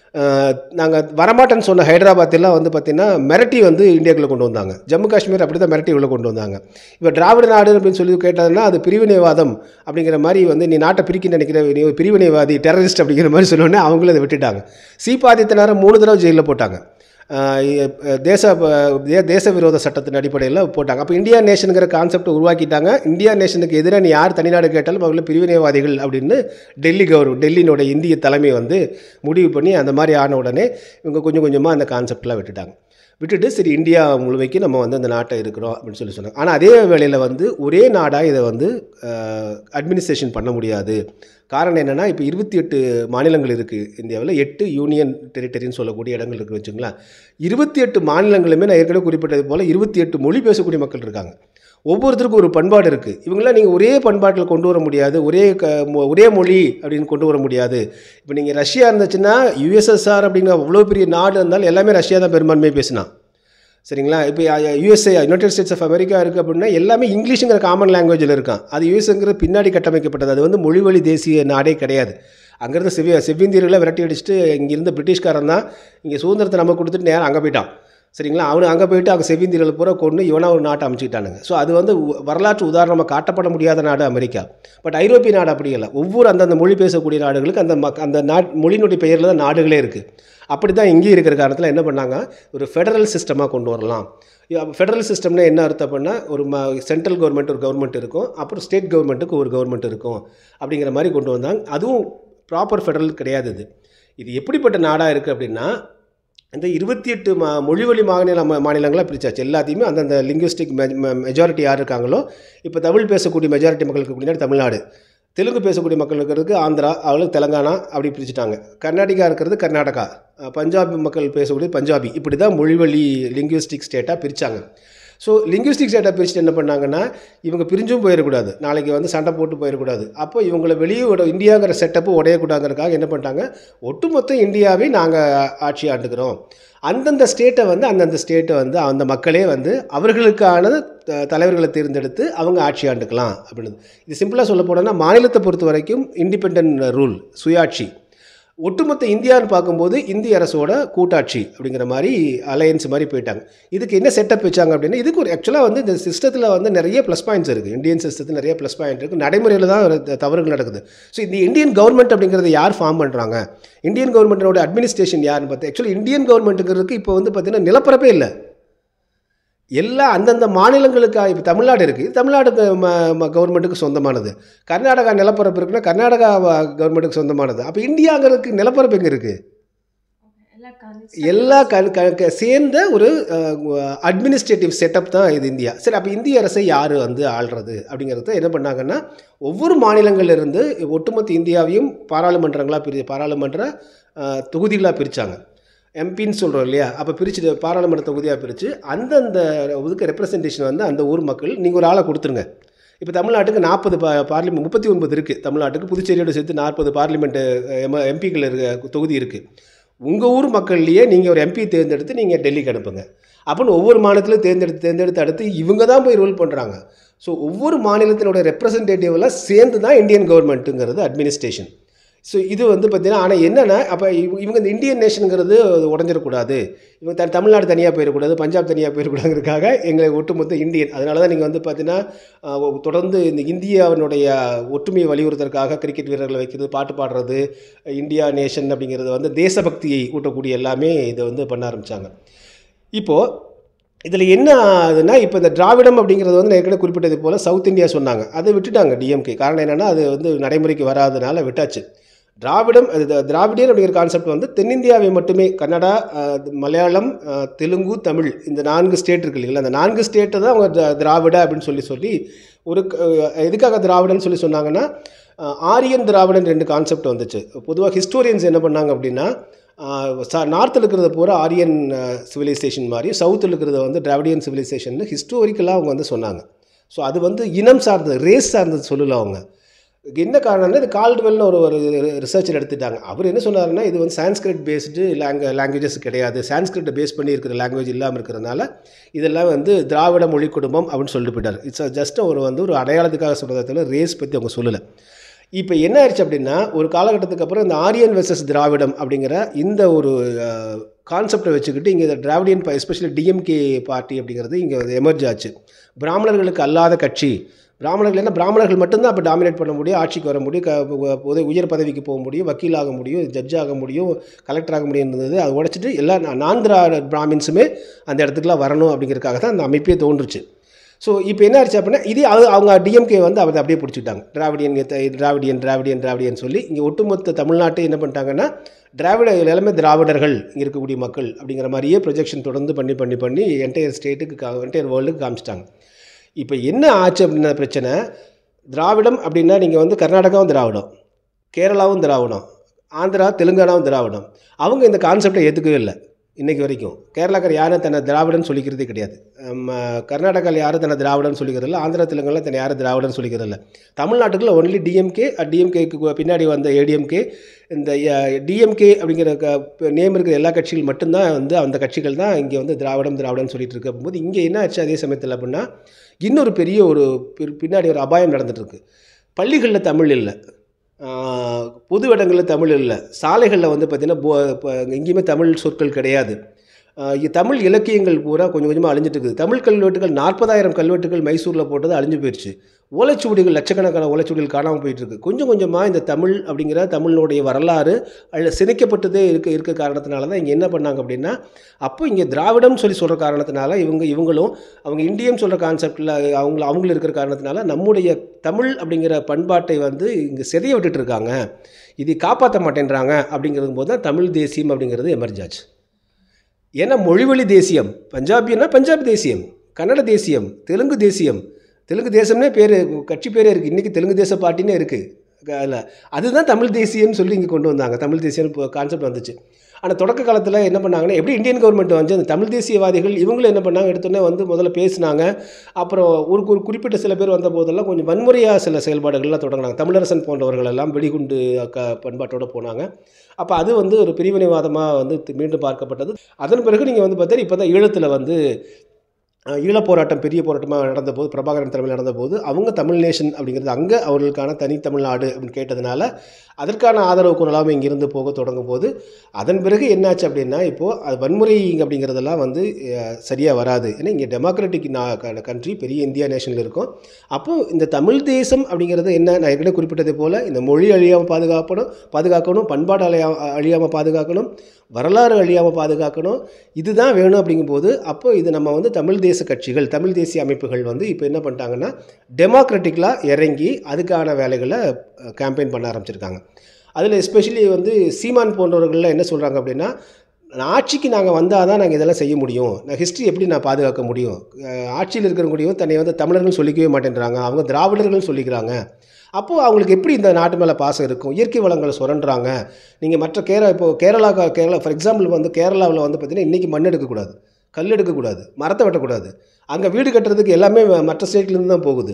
நாங்கள் வரமாட்டேன்னு சொன்ன ஹைதராபாத் எல்லாம் வந்து பார்த்திங்கன்னா மிரட்டி வந்து இந்தியாக்குள்ளே கொண்டு வந்தாங்க ஜம்மு காஷ்மீர் அப்படி தான் மிரட்டி உள்ள கொண்டு வந்தாங்க இப்போ திராவிட நாடு அப்படின்னு சொல்லி கேட்டதுன்னா அது பிரிவினைவாதம் அப்படிங்கிற மாதிரி வந்து நீ நாட்டை பிரிக்க நினைக்கிற நீ ஒரு பிரிவினைவாதி டெரரிஸ்ட் அப்படிங்கிற மாதிரி சொன்னோடனே அவங்களும் அதை விட்டுட்டாங்க சீபாதித்தனாரை மூணு தடவை ஜெயிலில் போட்டாங்க ஆஹ் எ- தேச தே- தேச விரோத சட்டத்தின் அடிப்படையில் போட்டாங்க அப்போ இந்தியா நேஷனுங்கிற கான்செப்டை உருவாக்கிட்டாங்க இந்தியா நேஷனுக்கு எதிராக நீ யார் தனிநாடு கேட்டாலும் அவங்கள பிரிவினைவாதிகள் அப்படின்னு டெல்லி கவர்மெண்ட் டெல்லியினோட இந்திய தலைமை வந்து முடிவு பண்ணி அந்த மாதிரி ஆன உடனே இவங்க கொஞ்சம் கொஞ்சமாக அந்த கான்செப்ட்லாம் விட்டுட்டாங்க விட்டுட்டு சரி இந்தியா முழுமைக்கு நம்ம வந்து அந்த நாட்டை இருக்கிறோம் அப்படின்னு சொல்லி சொன்னாங்க ஆனால் அதே வேளையில் வந்து ஒரே நாடாக இதை வந்து அட்மினிஸ்ட்ரேஷன் பண்ண முடியாது காரணம் என்னென்னா இப்போ இருபத்தி எட்டு மாநிலங்கள் இருக்குது இந்தியாவில் எட்டு யூனியன் டெரிட்டரின்னு சொல்லக்கூடிய இடங்கள் இருக்குது வச்சுங்களேன் இருபத்தி எட்டு மாநிலங்களுமே நான் ஏற்கனவே குறிப்பிட்டது போல் இருபத்தி எட்டு மொழி பேசக்கூடிய மக்கள் இருக்காங்க ஒவ்வொருத்தருக்கும் ஒரு பண்பாடு இருக்குது இவங்களாம் நீங்கள் ஒரே பண்பாட்டில் கொண்டு வர முடியாது ஒரே க மொ- ஒரே மொழி அப்படின்னு கொண்டு வர முடியாது இப்போ நீங்கள் ரஷ்யா இருந்துச்சுன்னா யுஎஸ்எஸ்ஆர் அப்படிங்கிற அவ்வளோ பெரிய நாடு இருந்தாலும் எல்லாமே ரஷ்யா தான் பெரும்பான்மையாக பேசினான் சரிங்களா இப்போ USA United States of America இருக்குது அப்படின்னா எல்லாமே இங்கிலீஷுங்கிற காமன் லாங்குவேஜில் இருக்கான் அது யூஎஸ்ங்கிற பின்னாடி கட்டமைக்கப்பட்டது அது வந்து மொழிவழி தேசிய நாடே கிடையாது அங்கேருந்து செவ்விய செவ்விந்தியர்களை விரட்டி அடிச்சுட்டு இங்கே இருந்த பிரிட்டிஷ்காரன் தான் இங்கே சுதந்திரத்தை நம்ம கொடுத்துட்டு நேரம் அங்கே போயிட்டான் சரிங்களா அவனு அங்கே போயிட்டு அங்கே செவ்விந்தியர்களை பூரா கொண்டு இவனா ஒரு நாட்டை அமைச்சிக்கிட்டானுங்க ஸோ அது வந்து உ- வரலாற்று உதாரணமாக காட்டப்பட முடியாத நாடு அமெரிக்கா பட் ஐரோப்பிய நாடு அப்படி இல்லை ஒவ்வொரு அந்தந்த மொழி பேசக்கூடிய நாடுகளுக்கு அந்த மக் அந்த நாட் மொழியினுடைய பெயரில் தான் நாடுகளே இருக்குது அப்படி தான் இங்கேயும் இருக்கிற காரணத்தில் என்ன பண்ணாங்க ஒரு ஃபெடரல் சிஸ்டமாக கொண்டு வரலாம் ஃபெடரல் சிஸ்டம்னா என்ன அர்த்தம் அப்படின்னா ஒரு ம சென்ட்ரல் கவர்மெண்ட் ஒரு கவர்மெண்ட் இருக்கும் அப்புறம் ஸ்டேட் கவர்மெண்ட்டுக்கு ஒரு கவர்மெண்ட் இருக்கும் அப்படிங்கிற மாதிரி கொண்டு வந்தாங்க அதுவும் ப்ராப்பர் ஃபெடரல் கிடையாது இது இது எப்படிப்பட்ட நாடாக இருக்குது அப்படின்னா இந்த இருபத்தி எட்டு மா மொழிவழி மாநில மா- மாநிலங்களா பிரிச்சாச்சு எல்லாத்தையுமே அந்தந்த லிங்குவிஸ்டிக் மெஜாரிட்டி யார் இருக்காங்களோ இப்போ தமிழ் பேசக்கூடிய மெஜாரிட்டி மக்களுக்கு பின்னாடி தமிழ்நாடு தெலுங்கு பேசக்கூடிய மக்கள் இருக்கிறதுக்கு ஆந்திரா அவளுக்கு தெலங்கானா அப்படி பிரிச்சுட்டாங்க கர்நாடகா இருக்கிறது கர்நாடகா அஹ் பஞ்சாபி மக்கள் பேசக்கூடிய பஞ்சாபி இப்படி தான் மொழிவழி லிங்குவிஸ்டிக் ஸ்டேட்டாக பிரித்தாங்க ஸோ லிங்குவிஸ்டிக் ஸ்டேட்டாக பிரிச்சுட்டு என்ன பண்ணாங்கன்னா இவங்க பிரிஞ்சும் போயிடக்கூடாது நாளைக்கு வந்து சண்டை போட்டு போயிடக்கூடாது அப்போ இவங்களை வெளியே விட இந்தியாங்கிற செட்டப்பு உடையக்கூடாதுங்கிறதுக்காக என்ன பண்ணிட்டாங்க ஒட்டுமொத்த இந்தியாவை நாங்கள் ஆட்சி ஆண்டுக்கிறோம் அந்தந்த ஸ்டேட்டை வந்து அந்தந்த ஸ்டேட்டை வந்து அந்த மக்களே வந்து அவர்களுக்கான த- தலைவர்களை தேர்ந்தெடுத்து அவங்க ஆட்சி ஆண்டுக்கலாம் அப்படின்னு இது சிம்பிளாக சொல்ல போனோம்னா மாநிலத்தை பொறுத்த வரைக்கும் இண்டிபெண்ட் ரூல் சுயாட்சி ஒட்டுமொத்த இந்தியான்னு பார்க்கும்போது இந்திய அரசோட கூட்டாட்சி அப்படிங்கிற மாதிரி அலையன்ஸ் மாதிரி போயிட்டாங்க இதுக்கு என்ன செட்டப் வச்சாங்க அப்படின்னா இதுக்கு ஒரு ஆக்சுவலாக வந்து இந்த சிஸ்டத்தில் வந்து நிறைய ப்ளஸ் பாயிண்ட்ஸ் இருக்குது இந்தியன் சிஸ்டத்தில் நிறைய ப்ளஸ் பாயிண்ட் இருக்குது நடைமுறையில் தான் ஒரு த- தவறுகள் நடக்குது ஸோ இந்த இந்தியன் கவர்மெண்ட் அப்படிங்கிறத யார் ஃபார்ம் பண்ணுறாங்க இந்தியன் கவர்மெண்ட்டோட அட்மினிஸ்ட்ரேஷன் யாருன்னு பார்த்து ஆக்சுவலி இந்தியன் கவர்மெண்ட்டுங்கிறதுக்கு இப்போ வந்து பார்த்தீங்கன்னா நிலப்பரப்பே இல்லை எல்லா அந்தந்த மாநிலங்களுக்கு இப்போ தமிழ்நாடு இருக்குது தமிழ்நாடு கவர்மெண்ட்டுக்கு சொந்தமானது கர்நாடகா நிலப்பரப்பு இருக்குன்னா கர்நாடகா கவர்மெண்ட்டுக்கு சொந்தமானது அப்போ இந்தியாங்கிறதுக்கு நிலப்பரப்பு எங்கே இருக்குது எல்லா க க- க- சேர்ந்த ஒரு அட்மினிஸ்ட்ரேட்டிவ் செட்டப் தான் இது இந்தியா சரி அப்போ இந்திய அரசை யார் வந்து ஆள்றது அப்படிங்கிறத என்ன பண்ணாங்கன்னா ஒவ்வொரு மாநிலங்கள்ல இருந்து ஒட்டுமொத்த இந்தியாவையும் பாராளுமன்றங்களாக பிரி பாராளுமன்ற அஹ், தொகுதிகளாக பிரித்தாங்க எம்பின்னு சொல்கிறோம் இல்லையா அப்போ பிரித்து பாராளுமன்ற தொகுதியாக பிரித்து அந்தந்த இதுக்கு ரெப்ரசன்டேஷன் வந்து அந்த ஊர் மக்கள் நீங்கள் ஒரு ஆளை கொடுத்துருங்க இப்போ தமிழ்நாட்டுக்கு நாற்பது பா பார்லிமெண்ட் முப்பத்தி ஒன்பது இருக்குது தமிழ்நாட்டுக்கு புதுச்சேரியோட சேர்த்து நாற்பது பார்லிமெண்ட்டு எம் எம்பிக்கள் இருக்க தொகுதி இருக்குது உங்கள் ஊர் மக்கள்லேயே நீங்கள் ஒரு எம்பி தேர்ந்தெடுத்து நீங்கள் டெல்லிக்கு அனுப்புங்க அப்படின்னு ஒவ்வொரு மாநிலத்திலும் தேர்ந்தெடுத்து தேர்ந்தெடுத்து அடுத்து இவங்க தான் போய் ரூல் பண்ணுறாங்க ஸோ ஒவ்வொரு மாநிலத்தினோட ரெப்ரசன்டேட்டிவ் எல்லாம் சேர்ந்து தான் இந்தியன் கவர்மெண்ட்டுங்கிறது அட்மினிஸ்ட்ரேஷன் ஸோ இது வந்து பார்த்தீங்கன்னா ஆனால் என்னென்னா அப்போ இவங்க இந்த இந்தியன் நேஷனுங்கிறது உடஞ்சிடக்கூடாது இவங்க த தமிழ்நாடு தனியாக போயிடக்கூடாது பஞ்சாப் தனியாக போயிடக்கூடாதுங்கிறதுக்காக எங்களை ஒட்டுமொத்த இந்தியன் அதனால தான் நீங்கள் வந்து பார்த்தீங்கன்னா அஹ், தொடர்ந்து இந்த இந்தியாவினுடைய ஒற்றுமையை வலியுறுத்துறதுக்காக கிரிக்கெட் வீரர்களை வைக்கிறது பாட்டு பாடுறது இந்தியா நேஷன் அப்படிங்கிறது வந்து தேசபக்தியை ஊட்டக்கூடிய எல்லாமே இதை வந்து பண்ண ஆரம்பித்தாங்க இப்போது இதில் என்ன ஆகுதுன்னா இப்போ இந்த திராவிடம் அப்படிங்கிறது வந்து நான் ஏற்கனவே குறிப்பிட்டது போல் சவுத் இந்தியா சொன்னாங்க அதை விட்டுட்டாங்க டிஎம்கே காரணம் என்னென்னா அது வந்து நடைமுறைக்கு வராதனால விட்டாச்சு திராவிடம் அது த- திராவிடியன் அப்படிங்கிற கான்செப்ட் வந்து தென்னிந்தியாவை மட்டுமே கன்னடா அஹ், மலையாளம் அஹ், தெலுங்கு தமிழ் இந்த நான்கு ஸ்டேட் இருக்கு இல்லைங்களா அந்த நான்கு ஸ்டேட்டை தான் அவங்க த- திராவிட அப்படின்னு சொல்லி சொல்லி ஒரு க- அஹ், எதுக்காக திராவிடன்னு சொல்லி சொன்னாங்கன்னா அஹ், ஆரியன் திராவிடன் ரெண்டு கான்செப்ட் வந்துச்சு பொதுவாக ஹிஸ்டோரியன்ஸ் என்ன பண்ணாங்க அப்படின்னா நார்த்தில் இருக்கிறது பூரா ஆரியன் சிவிலைசேஷன் மாதிரி சவுத்தில் இருக்கிறது வந்து திராவிடியன் சிவிலைசேஷன் ஹிஸ்டோரிக்கலாக அவங்க வந்து சொன்னாங்க ஸோ அது வந்து இனம் சார்ந்தது ரேஸ் சார்ந்தது சொல்லல அவங்க என்ன காரணம்னா இது கால்டுவெல்னு ஒரு ஒரு ரிசர்ச்சர் எடுத்துட்டாங்க அவர் என்ன சொன்னாருன்னா இது வந்து சான்ஸ்கிரிட் பேஸ்டு லாங்க லாங்குவேஜஸ் கிடையாது சான்ஸ்கிரிட்டை பேஸ் பண்ணி இருக்கிற லாங்குவேஜ் இல்லாமல் இருக்கிறதுனால இதெல்லாம் வந்து திராவிட மொழி குடும்பம் அப்படின்னு சொல்லிட்டு போயிட்டார் இட்ஸ் ஜஸ்ட் ஒரு வந்து ஒரு அடையாளத்துக்காக சொல்கிறதுல ரேஸ் பற்றி அவங்க சொல்லலை இப்போ என்ன ஆயிடுச்சு அப்படின்னா ஒரு காலகட்டத்துக்கு அப்புறம் இந்த ஆரியன் வெர்சஸ் திராவிடம் அப்படிங்கிற இந்த ஒரு கான்செப்டை வச்சுக்கிட்டு இங்கே திராவிடியன் எஸ்பெஷலி டிஎம்கே பார்ட்டி அப்படிங்கிறது இங்கே எமர்ஜ் ஆச்சு பிராமணர்களுக்கு அல்லாத கட்சி பிராமணர்கள் என்ன பிராமணர்கள் மட்டும்தான் அப்போ டாமினேட் பண்ண முடியும் ஆட்சிக்கு வர முடியும் க உ- உத- உயர் பதவிக்கு போக முடியும் வக்கீல் ஆக முடியும் ஜட்ஜ் ஆக முடியும் கலெக்டர் ஆக முடியும் இருந்தது அதை உடைச்சிட்டு எல்லா நா- நான்கிரா பிராமின்ஸுமே அந்த இடத்துக்குலாம் வரணும் அப்படிங்கிறதுக்காக தான் அந்த அமைப்பே தோன்றுச்சு ஸோ இப்போ என்ன ஆச்சு அப்படின்னா இதே அது அவங்க டிஎம்கே வந்து அதை அப்படியே பிடிச்சிட்டாங்க திராவிடியன் எத்த- திராவிடியன் திராவிடியன் திராவிடியன் சொல்லி இங்கே ஒட்டுமொத்த தமிழ்நாட்டை என்ன பண்ணிட்டாங்கன்னா திராவிட எல்லாமே திராவிடர்கள் இங்கே இருக்கக்கூடிய மக்கள் அப்படிங்கிற மாதிரியே ப்ரொஜெக்ஷன் தொடர்ந்து பண்ணி பண்ணி பண்ணி என்டையர் ஸ்டேட்டுக்கு என்டையர் வேர்ல்டுக்கு காமிச்சிட்டாங்க இப்போ என்ன ஆச்சு அப்படின்னா பிரச்சனை திராவிடம் அப்படின்னா நீங்கள் வந்து கர்நாடகாவும் திராவிடம் கேரளாவும் திராவிடம் ஆந்திரா தெலுங்கானாவும் திராவிடம் அவங்க இந்த கான்செப்டை ஏற்றுக்கவே இல்லை இன்றைக்கி வரைக்கும் கேரளாக்கார் யாரும் தன்னை திராவிடன்னு சொல்லிக்கிறதே கிடையாது நம்ம கர்நாடகாவில் யாரும் தன்னை திராவிடன்னு சொல்லிக்கிறது இல்லை ஆந்திரா தெலுங்கானா தன்னை யாரும் திராவிடன்னு சொல்லிக்கிறது இல்லை தமிழ்நாட்டுக்குள்ள ஒன்லி டிஎம்கே டிஎம்கேக்கு பின்னாடி வந்த ஏடிஎம்கே இந்த டிஎம்கே அப்படிங்கிற நேம் இருக்கிற எல்லா கட்சிகள் மட்டும்தான் வந்து அந்த கட்சிகள் தான் இங்கே வந்து திராவிடம் திராவிடம்னு சொல்லிட்டு இருக்கு போது இங்கே என்ன ஆச்சு அதே சமயத்தில் அப்படின்னா இன்னொரு பெரிய ஒரு பின்- பின்னாடி ஒரு அபாயம் நடந்துட்டு இருக்கு பள்ளிகளில் தமிழ் இல்லை ஆஹ் பொது இடங்களில் தமிழ் இல்லை சாலைகளில் வந்து பார்த்திங்கன்னா போ இப்போ எங்கேயுமே தமிழ் சொற்கள் கிடையாது ஆஹ் இ- தமிழ் இலக்கியங்கள் பூரா கொஞ்சம் கொஞ்சமாக அழிஞ்சிட்டு இருக்குது தமிழ் கல்வெட்டுகள் நாற்பதாயிரம் கல்வெட்டுகள் மைசூரில் போட்டது அழிஞ்சு போயிடுச்சு ஓலைச்சுவடிகள் லட்சக்கணக்கான ஓலைச்சுவடிகள் காணாமல் போயிட்டு இருக்கு கொஞ்சம் கொஞ்சமாக இந்த தமிழ் அப்படிங்கிற தமிழினுடைய வரலாறு அழ சிதைக்கப்பட்டதே இருக்க இருக்க காரணத்தினால தான் இங்கே என்ன பண்ணாங்க அப்படின்னா அப்போ இங்கே திராவிடம் சொல்லி சொல்கிற காரணத்தினால இவங்க இவங்களும் அவங்க இந்தியம் சொல்கிற கான்செப்டில் அவங்க அவங்களும் இருக்கிற காரணத்தினால நம்முடைய தமிழ் அப்படிங்கிற பண்பாட்டை வந்து இங்கே சிதைய விட்டுட்டு இருக்காங்க இதை காப்பாற்ற மாட்டேன்றாங்க அப்படிங்கிறது போது தான் தமிழ் தேசியம் அப்படிங்கிறது எமர்ஜ் ஆச்சு ஏன்னா மொழிவழி தேசியம் பஞ்சாபின்னா பஞ்சாப் தேசியம் கன்னட தேசியம் தெலுங்கு தேசியம் தெலுங்கு தேசம்னே பேர் கட்சி பேரே இருக்குது இன்றைக்கி தெலுங்கு தேச பார்ட்டினே இருக்குது அதில் அதுதான் தமிழ் தேசியம்னு சொல்லி இங்கே கொண்டு வந்தாங்க தமிழ் தேசியம் கான்செப்ட் வந்துச்சு ஆனால் தொடக்க காலத்தில் என்ன பண்ணாங்கன்னா எப்படி இந்தியன் கவர்மெண்ட் வந்து அந்த தமிழ் தேசியவாதிகள் இவங்களும் என்ன பண்ணாங்க எடுத்தோன்னே வந்து முதல்ல பேசினாங்க அப்புறம் ஒரு ஒரு குறிப்பிட்ட சில பேர் வந்த போதெல்லாம் கொஞ்சம் வன்முறையாக சில செயல்பாடுகள்லாம் தொடங்கினாங்க தமிழரசன் போன்றவர்கள் எல்லாம் வெடிகுண்டு க பண்பாட்டோடு போனாங்க அப்போ அது வந்து ஒரு பிரிவினைவாதமாக வந்து தி- மீண்டும் பார்க்கப்பட்டது அதன் பிறகு நீங்கள் வந்து பார்த்தா இப்போ தான் ஈழத்தில் வந்து அஹ், ஈழப் போராட்டம் பெரிய போராட்டமாக நடந்தபோது பிரபாகரன் தலைமையில் நடந்தபோது அவங்க தமிழ் நேஷன் அப்படிங்கிறது அங்கே அவர்களுக்கான தனி தமிழ்நாடு அப்படின்னு கேட்டதுனால அதற்கான ஆதரவு குரலாமல் இங்கிருந்து போக தொடங்கும் போது அதன் பிறகு என்னாச்சு அப்படின்னா இப்போது அது வன்முறை அப்படிங்கிறதெல்லாம் வந்து சரியாக வராது ஏன்னா இங்கே டெமோக்ராட்டிக் கண்ட்ரி பெரிய இந்தியா நேஷனில் இருக்கும் அப்போது இந்த தமிழ் தேசம் அப்படிங்கிறது என்ன நான் ஏற்கனவே குறிப்பிட்டது போல் இந்த மொழி அழியாமல் பாதுகாக்கணும் பாதுகாக்கணும் பண்பாடு அழியா அழியாமல் பாதுகாக்கணும் வரலாறு அழியாமல் பாதுகாக்கணும் இதுதான் வேணும் அப்படிங்கும்போது அப்போ இது நம்ம வந்து தமிழ் தேச கட்சிகள் தமிழ் தேசிய அமைப்புகள் வந்து இப்போ என்ன பண்ணிட்டாங்கன்னா டெமோக்ராட்டிக்கலாக இறங்கி அதுக்கான வேலைகளை கேம்பெயின் பண்ண ஆரம்பிச்சிருக்காங்க அதில் எஸ்பெஷலி வந்து சீமான் போன்றவர்கள்லாம் என்ன சொல்கிறாங்க அப்படின்னா நான் ஆட்சிக்கு நாங்கள் வந்தால் தான் நாங்கள் இதெல்லாம் செய்ய முடியும் நான் ஹிஸ்ட்ரி எப்படி நான் பாதுகாக்க முடியும் அஹ் ஆட்சியில் இருக்கிறவங்களையும் தன்னை வந்து தமிழர்கள் சொல்லிக்கவே மாட்டேன்றாங்க அவங்க திராவிடர்கள் சொல்லிக்கிறாங்க அப்போது அவங்களுக்கு எப்படி இந்த நாட்டு மேலே பாசம் இருக்கும் இயற்கை வளங்களை சுரண்டுறாங்க நீங்கள் மற்ற கேரளா இப்போ கேரளா கேரளா ஃபார் எக்ஸாம்பிள் வந்து கேரளாவில் வந்து பார்த்திங்கன்னா இன்றைக்கி மண் எடுக்கக்கூடாது கல் எடுக்கக்கூடாது மரத்தை வெட்டக்கூடாது அங்கே வீடு கட்டுறதுக்கு எல்லாமே மற்ற ஸ்டேட்லேருந்து தான் போகுது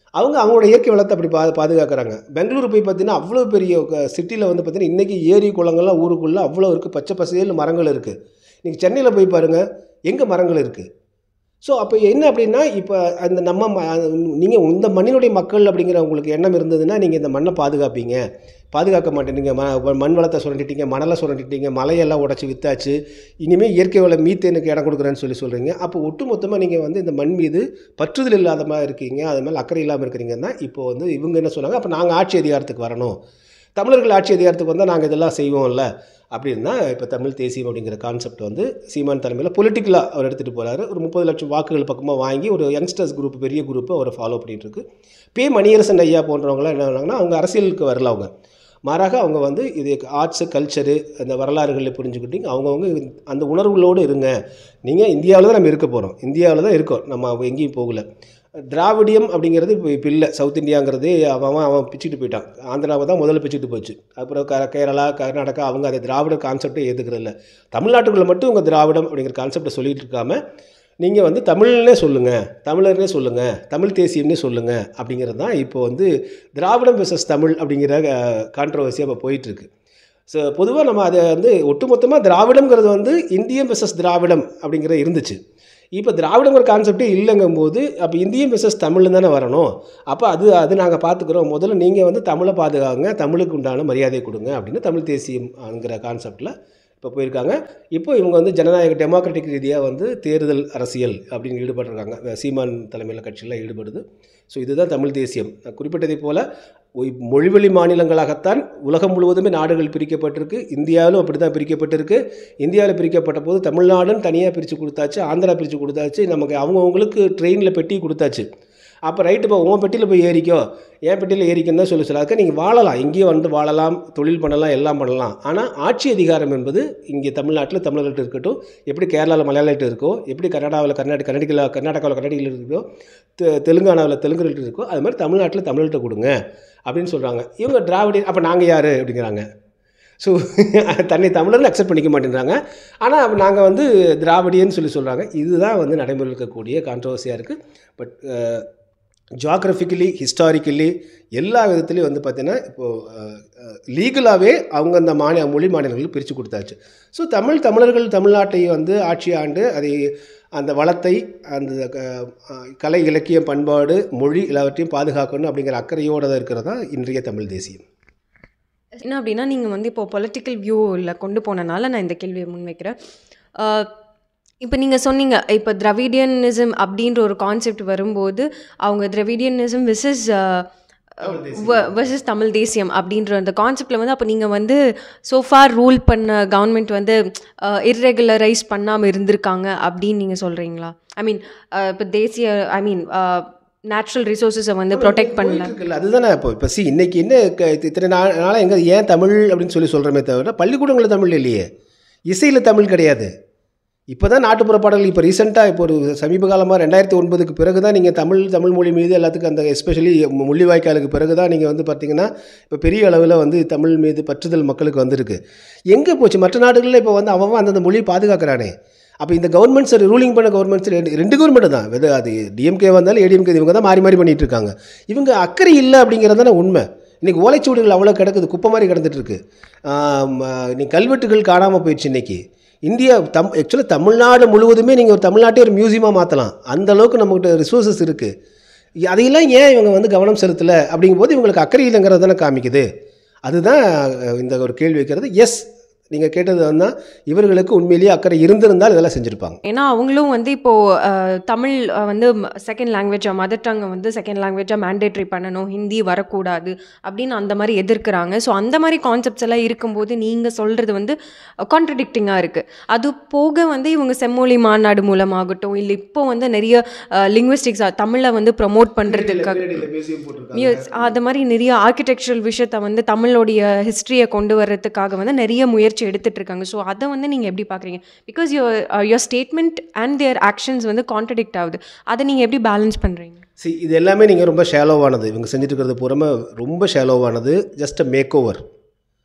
அவங்க அவங்களோட இயற்கை வளத்தை அப்படி பா பாதுகாக்கிறாங்க பெங்களூர் போய் பார்த்தீங்கன்னா அவ்வளோ பெரிய சிட்டியில் வந்து பார்த்தீங்கன்னா இன்றைக்கி ஏரி குளங்கள்லாம் ஊருக்குள்ளே அவ்வளோ இருக்குது பச்சை பசேல்னு மரங்கள் இருக்குது நீங்கள் சென்னையில் போய் பாருங்கள் எங்கே மரங்கள் இருக்குது ஸோ அப்போ என்ன அப்படின்னா இப்போ அந்த நம்ம நீங்கள் இந்த மண்ணினுடைய மக்கள் அப்படிங்கிற உங்களுக்கு எண்ணம் இருந்ததுன்னா நீங்கள் இந்த மண்ணை பாதுகாப்பீங்க பாதுகாக்க மாட்டேங்க ம மண் வளத்தை சுரண்டிட்டீங்க மணலை சுரண்டிட்டீங்க மலையெல்லாம் உடச்சி வித்தாச்சு இனிமேல் இயற்கை வள மீத்தேனுக்கு இடம் கொடுக்குறேன்னு சொல்லி சொல்கிறீங்க அப்போ ஒட்டுமொத்தமாக நீங்கள் வந்து இந்த மண் மீது பற்றுதல் இல்லாத மாதிரி இருக்கீங்க அது மேலே அக்கறை இல்லாமல் இருக்கிறீங்கன்னா இப்போ வந்து இவங்க என்ன சொன்னாங்க அப்போ நாங்கள் ஆட்சி அதிகாரத்துக்கு வரணும் தமிழர்கள் ஆட்சி அதிகாரத்துக்கு வந்தால் நாங்கள் இதெல்லாம் செய்வோம்ல அப்படின்னா இப்போ தமிழ் தேசியம் அப்படிங்கிற கான்செப்ட் வந்து சீமான் தலைமையில் பொலிட்டிக்கலாக அவர் எடுத்துகிட்டு போகிறாரு ஒரு முப்பது லட்சம் வாக்குகள் பக்கமாக வாங்கி ஒரு யங்ஸ்டர்ஸ் குரூப் பெரிய குரூப்பை அவரை ஃபாலோ பண்ணிகிட்டு இருக்கு பே மணியரசன் ஐயா போன்றவங்களாம் என்ன பண்ணாங்கன்னா அவங்க அரசியலுக்கு வரல அவங்க மாறாக அவங்க வந்து இது ஆர்ட்ஸு கல்ச்சரு அந்த வரலாறுகளை புரிஞ்சுக்கிட்டு அவங்கவுங்க அந்த உணர்வுகளோடு இருங்க நீங்கள் இந்தியாவில் தான் நம்ம இருக்க போகிறோம் இந்தியாவில் தான் இருக்கோம் நம்ம எங்கேயும் போகல திராவிடியம் அப்படிங்கிறது இப்போ இப்போ இல்லை சவுத் இந்தியாங்கிறது அவன் அவன் பிச்சுட்டு போயிட்டான் ஆந்திராவை தான் முதல்ல பிச்சுட்டு போச்சு அப்புறம் க கேரளா கர்நாடகா அவங்க அதை திராவிட கான்செப்டே ஏற்றுக்கிறதில்ல தமிழ்நாட்டுக்குள்ளே மட்டும் உங்கள் திராவிடம் அப்படிங்கிற கான்செப்டை சொல்லிட்டு இருக்காம நீங்கள் வந்து தமிழ்னே சொல்லுங்கள் தமிழர்னே சொல்லுங்கள் தமிழ் தேசியம்னே சொல்லுங்கள் அப்படிங்கிறது தான் இப்போ வந்து திராவிடம் வெர்சஸ் தமிழ் அப்படிங்கிற கான்ட்ரவர்சியாக இப்போ போயிட்டுருக்கு ஸோ பொதுவாக நம்ம அதை வந்து ஒட்டுமொத்தமாக திராவிடம்ங்கிறது வந்து இந்தியம் வெர்சஸ் திராவிடம் அப்படிங்கிற இருந்துச்சு இப்போ திராவிடங்கிற கான்செப்டே இல்லைங்கும்போது அப்போ இந்தியம் வெர்சஸ் தமிழ் தானே வரணும் அப்போ அது அது நாங்கள் பார்த்துக்குறோம் முதல்ல நீங்கள் வந்து தமிழை பாதுகாங்க தமிழுக்கு உண்டான மரியாதை கொடுங்க அப்படின்னு தமிழ் தேசியம்ங்கிற கான்செப்டில் இப்போ போயிருக்காங்க இப்போ இவங்க வந்து ஜனநாயக டெமோக்ராட்டிக் ரீதியாக வந்து தேர்தல் அரசியல் அப்படின்னு ஈடுபட்டிருக்காங்க சீமான் தலைமையில் கட்சியில் ஈடுபடுது ஸோ இதுதான் தமிழ் தேசியம் நான் குறிப்பிட்டதைப் போல் மொழிவழி மாநிலங்களாகத்தான் உலகம் முழுவதுமே நாடுகள் பிரிக்கப்பட்டிருக்கு இந்தியாவிலும் அப்படி தான் பிரிக்கப்பட்டிருக்கு இந்தியாவில் பிரிக்கப்பட்ட போது தமிழ்நாடுன்னு தனியாக பிரித்து கொடுத்தாச்சு ஆந்திரா பிரித்து கொடுத்தாச்சு நமக்கு அவங்கவுங்களுக்கு ட்ரெயினில் பெட்டி கொடுத்தாச்சு அப்போ ரைட்டு இப்போ உன் பெட்டியில் போய் ஏறிக்கோ என் பெட்டியில் ஏறிக்கன்னு தான் சொல்லி சொல்லாக்க நீங்கள் வாழலாம் இங்கேயும் வந்து வாழலாம் தொழில் பண்ணலாம் எல்லாம் பண்ணலாம் ஆனால் ஆட்சி அதிகாரம் என்பது இங்கே தமிழ்நாட்டில் தமிழர்கள்ட்ட இருக்கட்டும் எப்படி கேரளாவில் மலையாளிகிட்ட இருக்கோ எப்படி கர்நாடகாவில் கர்நாடக கர்நாடகில் கர்நாடகாவில் கர்நாடகில் இருக்கோ தெ தெலுங்கானாவில் தெலுங்குகிட்ட இருக்கோ அது மாதிரி தமிழ்நாட்டில் தமிழர்கிட்ட கொடுங்க அப்படின்னு சொல்கிறாங்க இவங்க திராவிட அப்போ நாங்கள் யார் அப்படிங்கிறாங்க ஸோ தன்னை தமிழர்னு அக்செப்ட் பண்ணிக்க மாட்டேங்கிறாங்க ஆனால் நாங்கள் வந்து திராவிடியன்னு சொல்லி சொல்கிறாங்க இதுதான் வந்து நடைமுறையில் இருக்கக்கூடிய கான்ட்ரவர்சியாக இருக்குது பட் ஜியாகிரபிக்கலி ஹிஸ்டாரிக்கலி எல்லா விதத்துலேயும் வந்து பார்த்திங்கன்னா இப்போது லீகலாகவே அவங்க அந்த மாநில மொழி மாநிலங்களுக்கு பிரித்து கொடுத்தாச்சு ஸோ தமிழ் தமிழர்கள் தமிழ்நாட்டை வந்து ஆட்சி ஆண்டு அதை அந்த வளத்தை அந்த கலை இலக்கியம் பண்பாடு மொழி எல்லாவற்றையும் பாதுகாக்கணும் அப்படிங்கிற அக்கறையோடு இருக்கிறது தான் இன்றைய தமிழ் தேசியம் என்ன அப்படின்னா நீங்கள் வந்து இப்போ பொலிட்டிக்கல் வியூவில் கொண்டு போனனால நான் இந்த கேள்வியை முன்வைக்கிறேன் இப்போ நீங்கள் சொன்னீங்க இப்போ திராவிடியனிசம் அப்படின்ற ஒரு கான்செப்ட் வரும்போது அவங்க திராவிடியனிசம் விசஸ் வர்சஸ் தமிழ் தேசியம் அப்படின்ற அந்த கான்செப்டில் வந்து அப்போ நீங்கள் வந்து சோஃபார் ரூல் பண்ண கவர்மெண்ட் வந்து இர்ரெகுலரைஸ் பண்ணாமல் இருந்திருக்காங்க அப்படின்னு நீங்கள் சொல்கிறீங்களா ஐ மீன் இப்போ தேசிய ஐ மீன் நேச்சுரல் ரிசோர்ஸஸை வந்து ப்ரொடெக்ட் பண்ணல இருக்குல்ல அதுதானே இப்போ இப்போ சி இன்னைக்கு என்ன க- இத்தனை நாள் நாளாக எங்கே ஏன் தமிழ் அப்படின்னு சொல்லி சொல்கிறோமே தவிர பள்ளிக்கூடங்களில் தமிழ் இல்லையே இசையில் தமிழ் கிடையாது இப்போ தான் நாட்டுப்புற பாடல்கள் இப்போ ரீசெண்டாக இப்போ ஒரு சமீப காலமாக ரெண்டாயிரத்தி ஒன்பதுக்கு பிறகு தான் நீங்கள் தமிழ் தமிழ் மொழி மீது எல்லாத்துக்கும் அந்த எஸ்பெஷலி முள்ளிவாய்க்காலுக்கு பிறகு தான் நீங்கள் வந்து பார்த்தீங்கன்னா இப்போ பெரிய அளவில் வந்து தமிழ் மீது பற்றுதல் மக்களுக்கு வந்திருக்கு எங்கே போச்சு மற்ற நாடுகளில் இப்போ வந்து அவன் அவன் அந்தந்த மொழியை பாதுகாக்கிறானே அப்போ இந்த கவர்மெண்ட்ஸ் ரூலிங் பண்ண கவர்மெண்ட்ஸ் ரெண்டு ரெண்டு கவர்மெண்ட் தான் வெது அது டிஎம்கே வந்தாலும் ஏடிஎம்கே இவங்க தான் மாறி மாறி பண்ணிட்டு இருக்காங்க இவங்க அக்கறை இல்லை அப்படிங்கிறது தானே உண்மை இன்றைக்கி ஓலைச்சுவடுகள் அவ்வளோ கிடக்குது குப்பை மாதிரி கிடந்துட்டு இருக்கு ஆம், ஆ, நீ கல்வெட்டுகள் காணாமல் போயிடுச்சு இன்னைக்கு இந்தியா தம் ஆக்சுவலாக தமிழ்நாடு முழுவதுமே நீங்கள் ஒரு தமிழ்நாட்டே ஒரு மியூசியமாக மாற்றலாம் அந்த அளவுக்கு நம்மகிட்ட ரிசோர்ஸஸ் இருக்குது அதையெல்லாம் ஏன் இவங்க வந்து கவனம் செலுத்தலை அப்படிங்கும்போது இவங்களுக்கு அக்கறை இல்லைங்கிறது தானே காமிக்குது அதுதான் அஹ், இந்த ஒரு கேள்வி வைக்கிறது எஸ் நீங்கள் கேட்டது வந்து இவர்களுக்கு உண்மையிலேயே அக்கறை இருந்திருந்தால் இதெல்லாம் செஞ்சுருப்பாங்க ஏன்னா அவங்களும் வந்து இப்போது தமிழ் அஹ், வந்து செகண்ட் லாங்குவேஜாக மதர் டங்கை வந்து செகண்ட் லாங்குவேஜாக மேண்டேட்ரி பண்ணணும் ஹிந்தி வரக்கூடாது அப்படின்னு அந்த மாதிரி எதிர்க்கிறாங்க ஸோ அந்த மாதிரி கான்செப்ட்ஸ் எல்லாம் இருக்கும்போது நீங்கள் சொல்கிறது வந்து கான்ட்ரடிக்டிங்காக இருக்குது அது போக வந்து இவங்க செம்மொழி மாநாடு மூலமாகட்டும் இல்லை இப்போ வந்து நிறைய லிங்குவிஸ்டிக்ஸ் தமிழை வந்து ப்ரமோட் பண்ணுறதுக்காக மியூஸ் அது மாதிரி நிறைய ஆர்கிடெக்சரல் விஷயத்த வந்து தமிழோடைய ஹிஸ்ட்ரியை கொண்டு வர்றதுக்காக வந்து நிறைய முயற்சி எடுத்துட்டு இருக்காங்க ஸோ அதை வந்து நீங்கள் எப்படி பார்க்குறீங்க because your your statement and their actions வந்து கான்ட்ரடிக்ட் ஆகுது அதை நீங்கள் எப்படி பேலன்ஸ் பண்ணுறீங்க சி இது எல்லாமே நீங்கள் ரொம்ப ஷேலோவானது இவங்க செஞ்சுட்டு இருக்கிறது பூராம ரொம்ப ஷேலோவானது just a makeover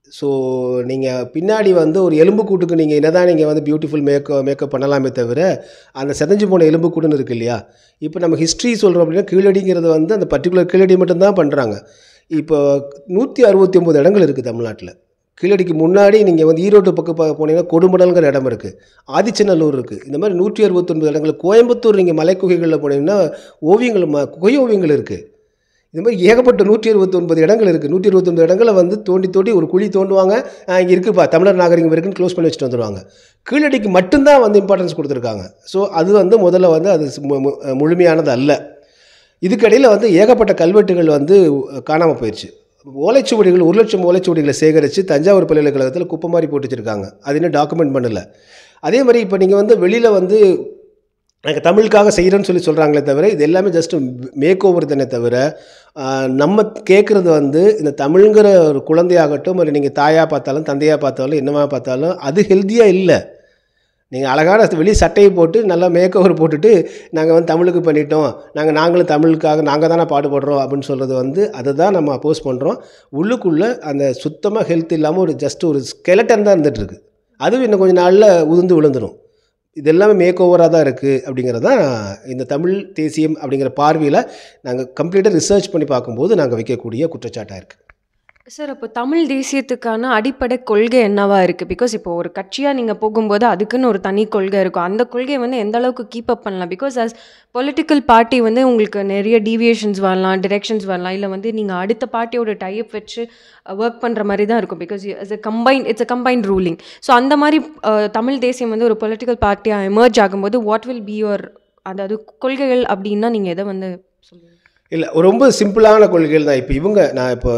so நீங்கள் பின்னாடி வந்து ஒரு எலும்புக்கூட்டுக்கு நீங்கள் என்ன தான் நீங்கள் வந்து பியூட்டிஃபுல் மேக்கப் மேக்கப் பண்ணலாமே தவிர அந்த செதஞ்சு போன எலும்புக்கூடுன்னு இருக்கு இல்லையா இப்போ நம்ம ஹிஸ்ட்ரி சொல்கிறோம் அப்படின்னா கீழடிங்கிறது வந்து அந்த பர்டிகுலர் கீழடி மட்டும்தான் பண்ணுறாங்க இப்போ நூற்றி அறுபத்தி ஒம்பது இடங்கள் இருக்குது தமிழ்நாட்டில் கீழடிக்கு முன்னாடி நீங்கள் வந்து ஈரோட்டு பக்கம் பா- போனீங்கன்னா கொடுமடல்ங்கிற இடம் இருக்குது ஆதிச்சநல்லூர் இருக்குது இந்த மாதிரி நூற்றி அறுபத்தொன்பது இடங்கள் கோயம்புத்தூர் நீங்கள் மலைக்குகைகளில் போனீங்கன்னா ஓவியங்கள் ம குகை ஓவியங்கள் இருக்குது இது மாதிரி ஏகப்பட்ட நூற்றி இருபத்தொன்பது இடங்கள் இருக்குது நூற்றி இருபத்தொன்பது இடங்களை வந்து தோண்டி தோண்டி ஒரு குழி தோண்டுவாங்க இங்கே இருக்குப்பா தமிழர் நாகரிகம் இருக்குன்னு க்ளோஸ் பண்ணி வச்சுட்டு வந்துடுவாங்க கீழடிக்கு மட்டும்தான் வந்து இம்பார்ட்டன்ஸ் கொடுத்துருக்காங்க ஸோ அது வந்து முதல்ல வந்து அது மு- மு- முழுமையானது அல்ல இதுக்கடையில் வந்து ஏகப்பட்ட கல்வெட்டுகள் வந்து காணாமல் போயிடுச்சு ஓலைச்சுவடிகள் ஒரு லட்சம் ஓலைச்சுவடிகளை சேகரித்து தஞ்சாவூர் பல்கலைக்கழகத்தில் குப்பை மாதிரி போட்டு வச்சுருக்காங்க அது இன்னும் டாக்குமெண்ட் பண்ணல அதே மாதிரி இப்போ நீங்கள் வந்து வெளியில் வந்து நாங்கள் தமிழுக்காக செய்கிறோன்னு சொல்லி சொல்கிறாங்களே தவிர இது எல்லாமே ஜஸ்ட் மேக் ஓவர் தானே தவிர ஆஹ், நம்ம கேட்குறது வந்து இந்த தமிழுங்கிற ஒரு குழந்தையாகட்டும் இல்லை நீங்கள் தாயாக பார்த்தாலும் தந்தையாக பார்த்தாலும் என்னவா பார்த்தாலும் அது ஹெல்த்தியாக இல்லை நீங்கள் அழகான வெளி சட்டையை போட்டு நல்லா மேக் ஓவர் போட்டுட்டு நாங்கள் வந்து தமிழுக்கு பண்ணிட்டோம் நாங்கள் நாங்களும் தமிழுக்காக நாங்கள் தானே பாடுபடுறோம் அப்படின்னு சொல்கிறது வந்து அதை தான் நம்ம அப்போஸ் பண்ணுறோம் உள்ளுக்குள்ளே அந்த சுத்தமாக ஹெல்த் இல்லாமல் ஒரு ஜஸ்ட் ஒரு ஸ்கெலட்டன் தான் இருந்துட்டு இருக்கு அதுவும் இன்னும் கொஞ்சம் நாளில் உதிர்ந்து விழுந்துடும் இது எல்லாமே மேக் ஓவராக தான் இருக்குது அப்படிங்கிறது தான் இந்த தமிழ் தேசியம் அப்படிங்கிற பார்வையில் நாங்கள் கம்ப்ளீட்டாக ரிசர்ச் பண்ணி பார்க்கும்போது நாங்கள் வைக்கக்கூடிய குற்றச்சாட்டாக இருக்குது சார் அப்போ தமிழ் தேசியத்துக்கான அடிப்படை கொள்கை என்னவா இருக்குது பிகாஸ் இப்போ ஒரு கட்சியாக நீங்கள் போகும்போது அதுக்குன்னு ஒரு தனி கொள்கை இருக்கும் அந்த கொள்கையை வந்து எந்த அளவுக்கு கீப் அப் பண்ணலாம் பிகாஸ் as பொலிட்டிக்கல் பார்ட்டி வந்து உங்களுக்கு நிறைய டீவியேஷன்ஸ் வரலாம் டிரெக்ஷன்ஸ் வரலாம் இல்லை வந்து நீங்கள் அடுத்த பார்ட்டியோட டைப் வச்சு ஒர்க் பண்ணுற மாதிரி தான் இருக்கும் because it's a combine it's a combined ruling so அந்த மாதிரி அஹ், தமிழ் தேசியம் வந்து ஒரு பொலிட்டிக்கல் பார்ட்டியாக எமர்ஜ் ஆகும்போது வாட் வில் பி யுவர் அதாவது கொள்கைகள் அப்படின்னா நீங்கள் எதை வந்து சொல்லுவீங்க இல்லை ரொம்ப சிம்பிளான கொள்கைகள் தான் இப்போ இவங்க நான் இப்போ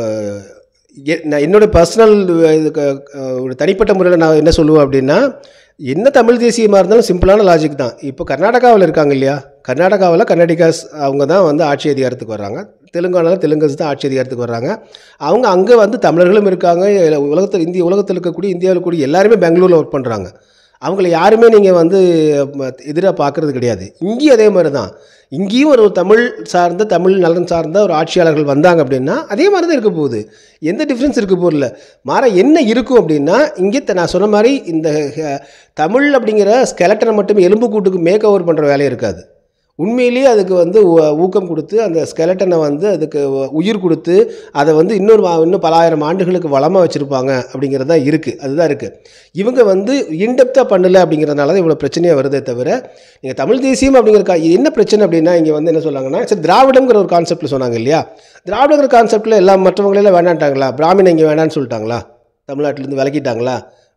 எ- நான் என்னோட பர்சனல் இதுக்கு அஹ், ஒரு தனிப்பட்ட முறையில் நான் என்ன சொல்லுவேன் அப்படின்னா என்ன தமிழ் தேசியமாக இருந்தாலும் சிம்பிளான லாஜிக் தான் இப்போ கர்நாடகாவில் இருக்காங்க இல்லையா கர்நாடகாவில் கர்நாடிகாஸ் அவங்க தான் வந்து ஆட்சி அதிகாரத்துக்கு வர்றாங்க தெலுங்கானாவில் தெலுங்கஸ் தான் ஆட்சி அதிகாரத்துக்கு வர்றாங்க அவங்க அங்கே வந்து தமிழர்களும் இருக்காங்க உலகத்தில் இந்திய உலகத்தில் இருக்கக்கூடிய இந்தியாவில் கூடிய எல்லாருமே பெங்களூரில் ஒர்க் பண்ணுறாங்க அவங்கள யாருமே நீங்கள் வந்து எதிராக பார்க்குறது கிடையாது இங்கேயும் அதே மாதிரி தான் இங்கேயும் ஒரு தமிழ் சார்ந்த தமிழ் நலன் சார்ந்த ஒரு ஆட்சியாளர்கள் வந்தாங்க அப்படின்னா அதே மாதிரி தான் இருக்க போகுது எந்த டிஃப்ரென்ஸ் இருக்க போதில்ல மாற என்ன இருக்கும் அப்படின்னா இங்கே த- நான் சொன்ன மாதிரி இந்த அஹ், தமிழ் அப்படிங்கிற ஸ்கெலட்டனை மட்டும் எலும்பு கூட்டுக்கு மேக் ஓவர் பண்ணுற வேலை இருக்காது உண்மையிலேயே அதுக்கு வந்து ஊ- ஊக்கம் கொடுத்து அந்த ஸ்கெலட்டனை வந்து அதுக்கு உ- உயிர் கொடுத்து அதை வந்து இன்னொரு வா- இன்னும் பலாயிரம் ஆண்டுகளுக்கு வளமாக வச்சுருப்பாங்க அப்படிங்கிறது தான் இருக்குது அதுதான் இருக்குது இவங்க வந்து இன்டெப்த்தாக பண்ணல அப்படிங்கிறதுனால தான் இவ்வளோ பிரச்சனையாக வருதே தவிர நீங்கள் தமிழ் தேசியம் அப்படிங்கிற கா இது என்ன பிரச்சனை அப்படின்னா இங்கே வந்து என்ன சொன்னாங்கன்னா சரி திராவிடங்கிற ஒரு கான்செப்ட்டில் சொன்னாங்க இல்லையா திராவிடங்கிற கான்செப்ட்டில் எல்லா மற்றவங்களெல்லாம் வேணான்ட்டாங்களா பிராமணன் இங்கே வேணான்னு சொல்லிட்டாங்களா தமிழ்நாட்டிலேருந்து விலக்கிட்டாங்களா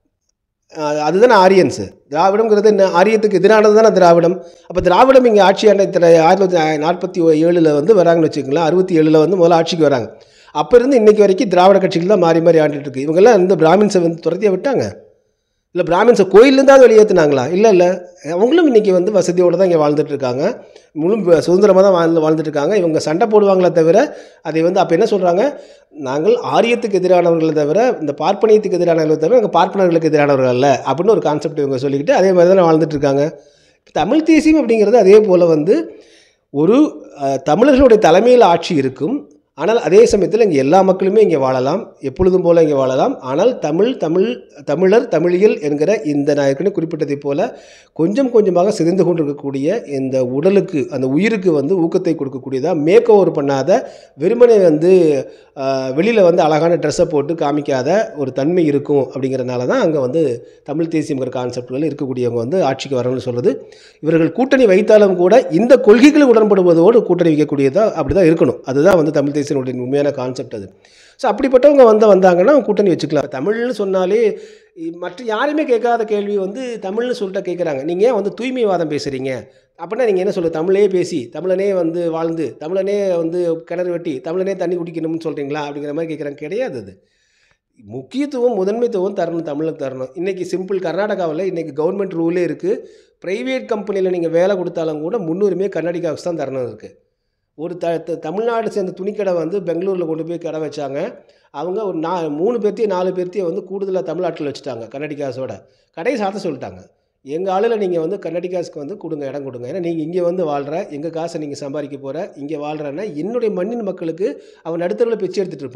அஹ் அதுதானே ஆரியன்ஸு திராவிடம்ங்கிறது என்ன ஆரியத்துக்கு எதிரானது தானே திராவிடம் அப்போ திராவிடம் இங்கே ஆட்சி ஆண்ட இத்தனை ஆயிரத்தி தொள்ளாயிரத்தி நாற்பத்தி ஏழில் வந்து வராங்கன்னு வச்சுக்கோங்களேன் அறுபத்தி ஏழில் வந்து முதல்ல ஆட்சிக்கு வராங்க அப்போ இருந்து இன்னைக்கு வரைக்கும் திராவிட கட்சிகள் தான் மாறி மாறி ஆண்டுட்டு இருக்கு இவங்கெல்லாம் இந்த பிராமின்ஸை வந்து துரத்தியா விட்டாங்க இல்லை பிராமின்ஸை கோயிலேருந்தாவது வெளியேற்றினாங்களா இல்லை இல்லை அவங்களும் இன்றைக்கி வந்து வசதியோடு தான் இங்கே வாழ்ந்துட்டு இருக்காங்க முழு சுதந்திரமாக தான் வாழ்ந்து வாழ்ந்துட்டு இருக்காங்க இவங்க சண்டை போடுவாங்களே தவிர அதை வந்து அப்போ என்ன சொல்கிறாங்க நாங்கள் ஆரியத்துக்கு எதிரானவர்களை தவிர இந்த பார்ப்பனியத்துக்கு எதிரானவர்களை தவிர நாங்கள் பார்ப்பனர்களுக்கு எதிரானவர்கள் அல்ல அப்படின்னு ஒரு கான்செப்ட் இவங்க சொல்லிக்கிட்டு அதே மாதிரி தான் வாழ்ந்துட்டு இருக்காங்க தமிழ் தேசியம் அப்படிங்கிறது அதே போல் வந்து ஒரு அஹ், தமிழர்களுடைய தலைமையில் ஆட்சி இருக்கும் ஆனால் அதே சமயத்தில் இங்கே எல்லா மக்களுமே இங்கே வாழலாம் எப்பொழுதும் போல இங்கே வாழலாம் ஆனால் தமிழ் தமிழ் தமிழர் தமிழியல் என்கிற இந்த நான் ஏற்கனவே குறிப்பிட்டதைப் போல கொஞ்சம் கொஞ்சமாக சிதைந்து கொண்டிருக்கக்கூடிய இந்த உடலுக்கு அந்த உயிருக்கு வந்து ஊக்கத்தை கொடுக்கக்கூடியதாக மேக் ஓவர் பண்ணாத வெறுமனே வந்து வெளியில் வந்து அழகான ட்ரெஸ்ஸை போட்டு காமிக்காத ஒரு தன்மை இருக்கும் அப்படிங்கிறனால தான் அங்கே வந்து தமிழ் தேசியங்கிற கான்செப்ட்கள் இருக்கக்கூடியவங்க வந்து ஆட்சிக்கு வரணும்னு சொல்கிறது இவர்கள் கூட்டணி வைத்தாலும் கூட இந்த கொள்கைகள் உடன்படுவதோடு கூட்டணி வைக்கக்கூடியதாக அப்படி தான் இருக்கணும் அதுதான் வந்து தமிழ் தேசியனுடைய உண்மையான கான்செப்ட் அது ஸோ அப்படிப்பட்டவங்க வந்து வந்தாங்கன்னா கூட்டணி வச்சுக்கலாம் தமிழ்னு சொன்னாலே இ- மற்ற யாருமே கேட்காத கேள்வி வந்து தமிழ்னு சொல்லிட்டு கேட்குறாங்க நீங்கள் ஏன் வந்து தூய்மைவாதம் பேசுகிறீங்க அப்படின்னா நீங்கள் என்ன சொல்ல தமிழே பேசி தமிழனே வந்து வாழ்ந்து தமிழனே வந்து கிணறு வெட்டி தமிழனே தண்ணி குடிக்கணும்னு சொல்கிறீங்களா அப்படிங்கிற மாதிரி கேட்குறாங்க கிடையாது அது முக்கியத்துவம் முதன்மைத்துவம் தரணும் தமிழுக்கு தரணும் இன்றைக்கி சிம்பிள் கர்நாடகாவில் இன்றைக்கி கவர்மெண்ட் ரூலே இருக்குது ப்ரைவேட் கம்பெனியில் நீங்கள் வேலை கொடுத்தாலும் கூட முன்னுரிமை கர்நாடகாவுக்கு தான் தரணும் இருக்குது ஒரு த த- தமிழ்நாடு சேர்ந்த துணிக்கடை வந்து பெங்களூரில் கொண்டு போய் கடை வச்சாங்க அவங்க ஒரு நா மூணு பேர்த்தையும் நாலு பேர்த்தையும் வந்து கூடுதலாக தமிழ்நாட்டில் வச்சுட்டாங்க கர்நாடிகாஸோட கடையை சாத்த சொல்லிட்டாங்க எங்கள் ஆளில் நீங்கள் வந்து கர்நாடிகாஸ்க்கு வந்து கொடுங்க இடம் கொடுங்க ஏன்னா நீங்கள் இங்கே வந்து வாழ்கிற எங்கள் காசை நீங்கள் சம்பாதிக்க போகிற இங்கே வாழ்கிறன்னா என்னுடைய மண்ணின் மக்களுக்கு அவன் நடுத்தரவில் பிச்சை எடுத்துகிட்டு இருப்பான்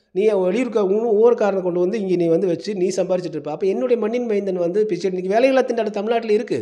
நீ வெளியூர்க்க ஒவ்வொரு காரணம் கொண்டு வந்து இங்கே நீ வந்து வச்சு நீ சம்பாரிச்சிட்டு இருப்ப அப்போ என்னுடைய மண்ணின் மைந்தன் வந்து பிச்சை இன்னைக்கு வேலையில்லா திண்டாட்டம் தமிழ்நாட்டில் இருக்குது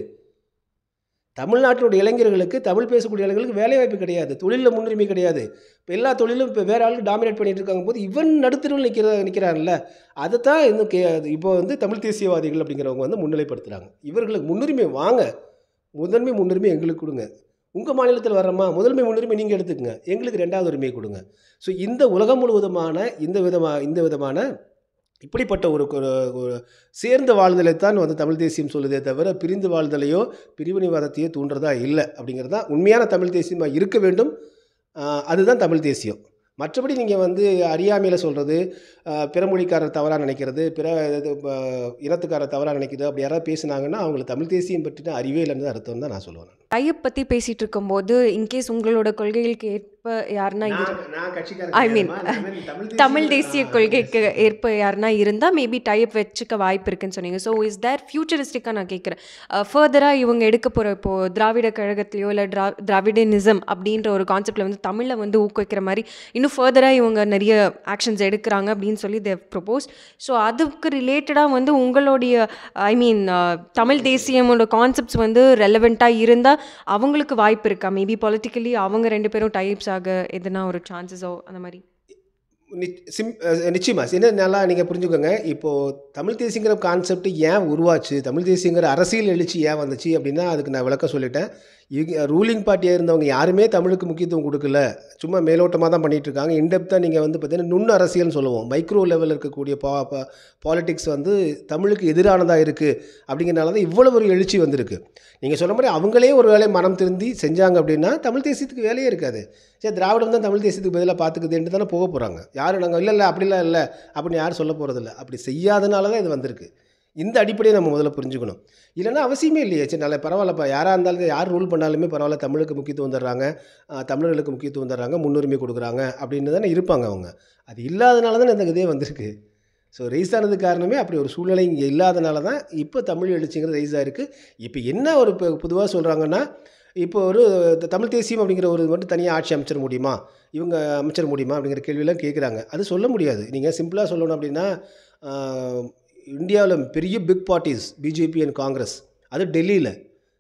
தமிழ்நாட்டினுடைய இளைஞர்களுக்கு தமிழ் பேசக்கூடிய இளைஞர்களுக்கு வேலைவாய்ப்பு கிடையாது தொழிலில் முன்னுரிமை கிடையாது இப்போ எல்லா தொழிலும் இப்போ வேறு ஆளுக்கு டாமினேட் பண்ணிட்டு இருக்காங்க போது இவன் நடுத்தருவில் நிற்கிற நிற்கிறான்ல அதை தான் இன்னும் கே இப்போ வந்து தமிழ் தேசியவாதிகள் அப்படிங்கிறவங்க வந்து முன்னிலைப்படுத்துகிறாங்க இவர்களுக்கு முன்னுரிமை வாங்க முதன்மை முன்னுரிமை எங்களுக்கு கொடுங்க உங்கள் மாநிலத்தில் வர்றோமா முதன்மை முன்னுரிமை நீங்கள் எடுத்துக்கங்க எங்களுக்கு ரெண்டாவது உரிமையை கொடுங்க ஸோ இந்த உலகம் முழுவதுமான இந்த விதமாக இந்த விதமான இப்படிப்பட்ட ஒரு ஒரு ஒரு சேர்ந்து வாழ்தலை தான் வந்து தமிழ் தேசியம் சொல்லுதே தவிர பிரிந்து வாழ்தலையோ பிரிவினைவாதத்தையோ தூண்டுறதா இல்லை அப்படிங்கிறது தான் உண்மையான தமிழ் தேசியமாக இருக்க வேண்டும் ஆஹ் அதுதான் தமிழ் தேசியம் மற்றபடி நீங்கள் வந்து அறியாமையில் சொல்கிறது பிற மொழிக்காரர் தவறாக நினைக்கிறது பிற இது, ஆஹ் இனத்துக்காரர் தவறாக நினைக்கிறது அப்படி யாராவது பேசுனாங்கன்னா அவங்களுக்கு தமிழ் தேசியம் பற்றின அறிவே இல்லைன்னு அர்த்தம் தான் நான் சொல்லுவேன் டைப் பற்றி பேசிகிட்டு இருக்கும்போது இன்கேஸ் உங்களோட கொள்கைகளுக்கு ஏற்ப யாருன்னா இரு நான் I mean, தமிழ் தேசிய கொள்கைக்கு ஏற்ப யாருன்னா இருந்தால் மேபி டைப் வச்சுக்க வாய்ப்பு இருக்குன்னு சொன்னீங்க ஸோ இஸ் தேர் ஃபியூச்சரிஸ்டிக்காக நான் கேட்குறேன் ஃபர்தராக இவங்க எடுக்க போகிற இப்போது திராவிட கழகத்திலையோ இல்லை திரா திராவிடனிசம் அப்படின்ற ஒரு கான்செப்டில் வந்து தமிழை வந்து ஊக்குவிக்கிற மாதிரி இன்னும் ஃபர்தராக இவங்க நிறைய ஆக்ஷன்ஸ் எடுக்கிறாங்க அப்படின்னு சொல்லி தேவ் ப்ரொபோஸ் ஸோ அதுக்கு ரிலேட்டடாக வந்து உங்களுடைய ஐ மீன் தமிழ் தேசியமோட கான்செப்ட்ஸ் வந்து ரெலவெண்ட்டாக இருந்தால் அவங்களுக்கு வாய்ப்பு இருக்கா மேபி பொலிட்டிக்கலி அவங்க ரெண்டு பேரும் டைப்ஸ் ஆக எதுனா ஒரு சான்சஸோ அந்த மாதிரி நி- சிம் அஹ் நிச்சயமா என்ன நல்லா நீங்கள் புரிஞ்சுக்கோங்க இப்போது தமிழ் தேசியங்கிற கான்செப்ட் ஏன் உருவாச்சு தமிழ் தேசியங்கிற அரசியல் எழுச்சி ஏன் வந்துச்சு அப்படின்னா அதுக்கு நான் விளக்கம் சொல்லிட்டேன் இவங்க ரூலிங் பார்ட்டியாக இருந்தவங்க யாருமே தமிழுக்கு முக்கியத்துவம் கொடுக்கல சும்மா மேலோட்டமாக தான் பண்ணிட்டு இருக்காங்க இன்டெப்த்தாக நீங்கள் வந்து பார்த்தீங்கன்னா நுண் அரசியல்னு சொல்லுவோம் மைக்ரோ லெவலில் இருக்கக்கூடிய பா பாலிடிக்ஸ் வந்து தமிழுக்கு எதிரானதாக இருக்குது அப்படிங்கிறனால தான் இவ்வளவு ஒரு எழுச்சி வந்திருக்கு நீங்கள் சொன்ன மாதிரி அவங்களே ஒரு வேலையை மனம் திருந்தி செஞ்சாங்க அப்படின்னா தமிழ் தேசியத்துக்கு வேலையே இருக்காது சரி திராவிடம் தான் தமிழ் தேசியத்துக்கு பதிலாக பார்த்துக்குதுன்ட்டு தானே போக போகிறாங்க யாரும் நாங்கள் இல்லை இல்லை அப்படிலாம் இல்லை அப்படின்னு யாரும் சொல்ல போகிறதில்ல அப்படி செய்யாதனால தான் இது வந்திருக்கு இந்த அடிப்படையை நம்ம முதல்ல புரிஞ்சுக்கணும் இல்லைன்னா அவசியமே இல்லையே சரி நல்ல பரவாயில்லப்பா யாராக இருந்தாலும் யார் ரூல் பண்ணாலுமே பரவாயில்ல தமிழுக்கு முக்கியத்துவம் தர்றாங்க ஆஹ் தமிழர்களுக்கு முக்கியத்துவம் தர்றாங்க முன்னுரிமை கொடுக்குறாங்க அப்படின்னு தானே இருப்பாங்க அவங்க அது இல்லாதனால தானே இந்த இதே வந்திருக்கு ஸோ ரைஸ் ஆனது காரணமே அப்படி ஒரு சூழ்நிலை இங்கே இல்லாதனால தான் இப்போ தமிழ் எழுச்சிங்கிறது ரைஸ் ஆயிருக்கு இப்போ என்ன ஒரு இப்போ பொதுவாக சொல்கிறாங்கன்னா இப்போ ஒரு த- தமிழ் தேசியம் அப்படிங்கிற ஒரு இது மட்டும் தனியாக ஆட்சி அமைச்சிட முடியுமா இவங்க அமைச்சிட முடியுமா அப்படிங்கிற கேள்வியெல்லாம் கேட்குறாங்க அது சொல்ல முடியாது நீங்கள் சிம்பிளாக சொல்லணும் அப்படின்னா இந்தியாவில் பெரிய big parties BJP and Congress அது டெல்லியில்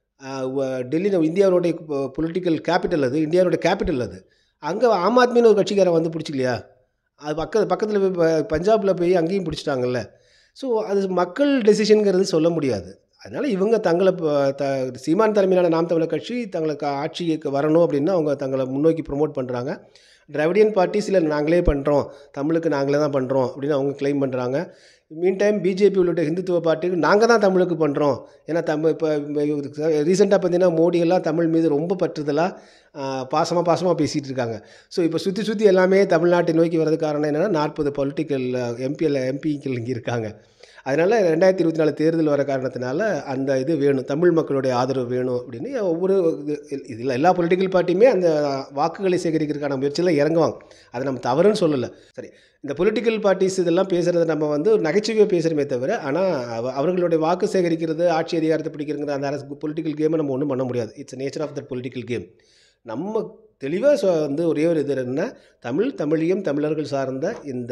டெல்லியில் இந்தியாவுடைய பொலிட்டிக்கல் கேபிட்டல் அது இந்தியாவோட கேபிட்டல் அது அங்கே ஆம் ஆத்மின்னு ஒரு கட்சிக்காரன் வந்து பிடிச்சிக்கலையா அது பக்க பக்கத்தில் போய் ப- பஞ்சாபில் போய் அங்கேயும் பிடிச்சிட்டாங்கல்ல ஸோ அது மக்கள் டெசிஷனுங்கிறது சொல்ல முடியாது அதனால் இவங்க தங்களை ப- த சீமான் தலைமையிலான நாம் தமிழர் கட்சி தங்களுக்கு ஆட்சிக்கு வரணும் அப்படின்னு அவங்க தங்களை முன்னோக்கி ப்ரொமோட் பண்ணுறாங்க திராவிடியன் பார்ட்டிஸ் இல்லை நாங்களே பண்ணுறோம் தமிழுக்கு நாங்களே தான் பண்ணுறோம் அப்படின்னு அவங்க க்ளைம் பண்ணுறாங்க மீன் டைம் பிஜேபி உள்ளிட்ட ஹிந்துத்துவ பார்ட்டிக்கு நாங்கள் தான் தமிழுக்கு பண்ணுறோம் ஏன்னா தமிழ் இப்போ ரீசெண்டாக பார்த்தீங்கன்னா மோடி எல்லாம் தமிழ் மீது ரொம்ப பற்றுதலாக பாசமாக பாசமாக பேசிகிட்டு இருக்காங்க ஸோ இப்போ சுற்றி சுற்றி எல்லாமே தமிழ்நாட்டை நோக்கி வர்றது காரணம் என்னென்னா நாற்பது பொலிட்டிக்கல் எம்பிஎல் எம்பிக்கள் இங்கே இருக்காங்க அதனால் ரெண்டாயிரத்தி இருபத்தி நாலு தேர்தல் வர காரணத்தினால அந்த இது வேணும் தமிழ் மக்களுடைய ஆதரவு வேணும் அப்படின்னு ஒவ்வொரு இது இதில் எல்லா பொலிட்டிக்கல் பார்ட்டியுமே அந்த வாக்குகளை சேகரிக்கிறதுக்கான முயற்சியில் இறங்குவாங்க அதை நம்ம தவறுன்னு சொல்லலை சரி இந்த பொலிட்டிக்கல் பார்ட்டிஸ் இதெல்லாம் பேசுகிறத நம்ம வந்து ஒரு நகைச்சுவையாக பேசுகிறோமே தவிர ஆனால் அவ அவர்களுடைய வாக்கு சேகரிக்கிறது ஆட்சி அதிகாரத்தை பிடிக்கிறங்கிற அந்த அரசு பொலிட்டிக்கல் கேமை நம்ம ஒன்றும் பண்ண முடியாது it's nature of that political game நம்ம தெளிவாக வந்து ஒரே ஒரு இது என்ன தமிழ் தமிழியம் தமிழர்கள் சார்ந்த இந்த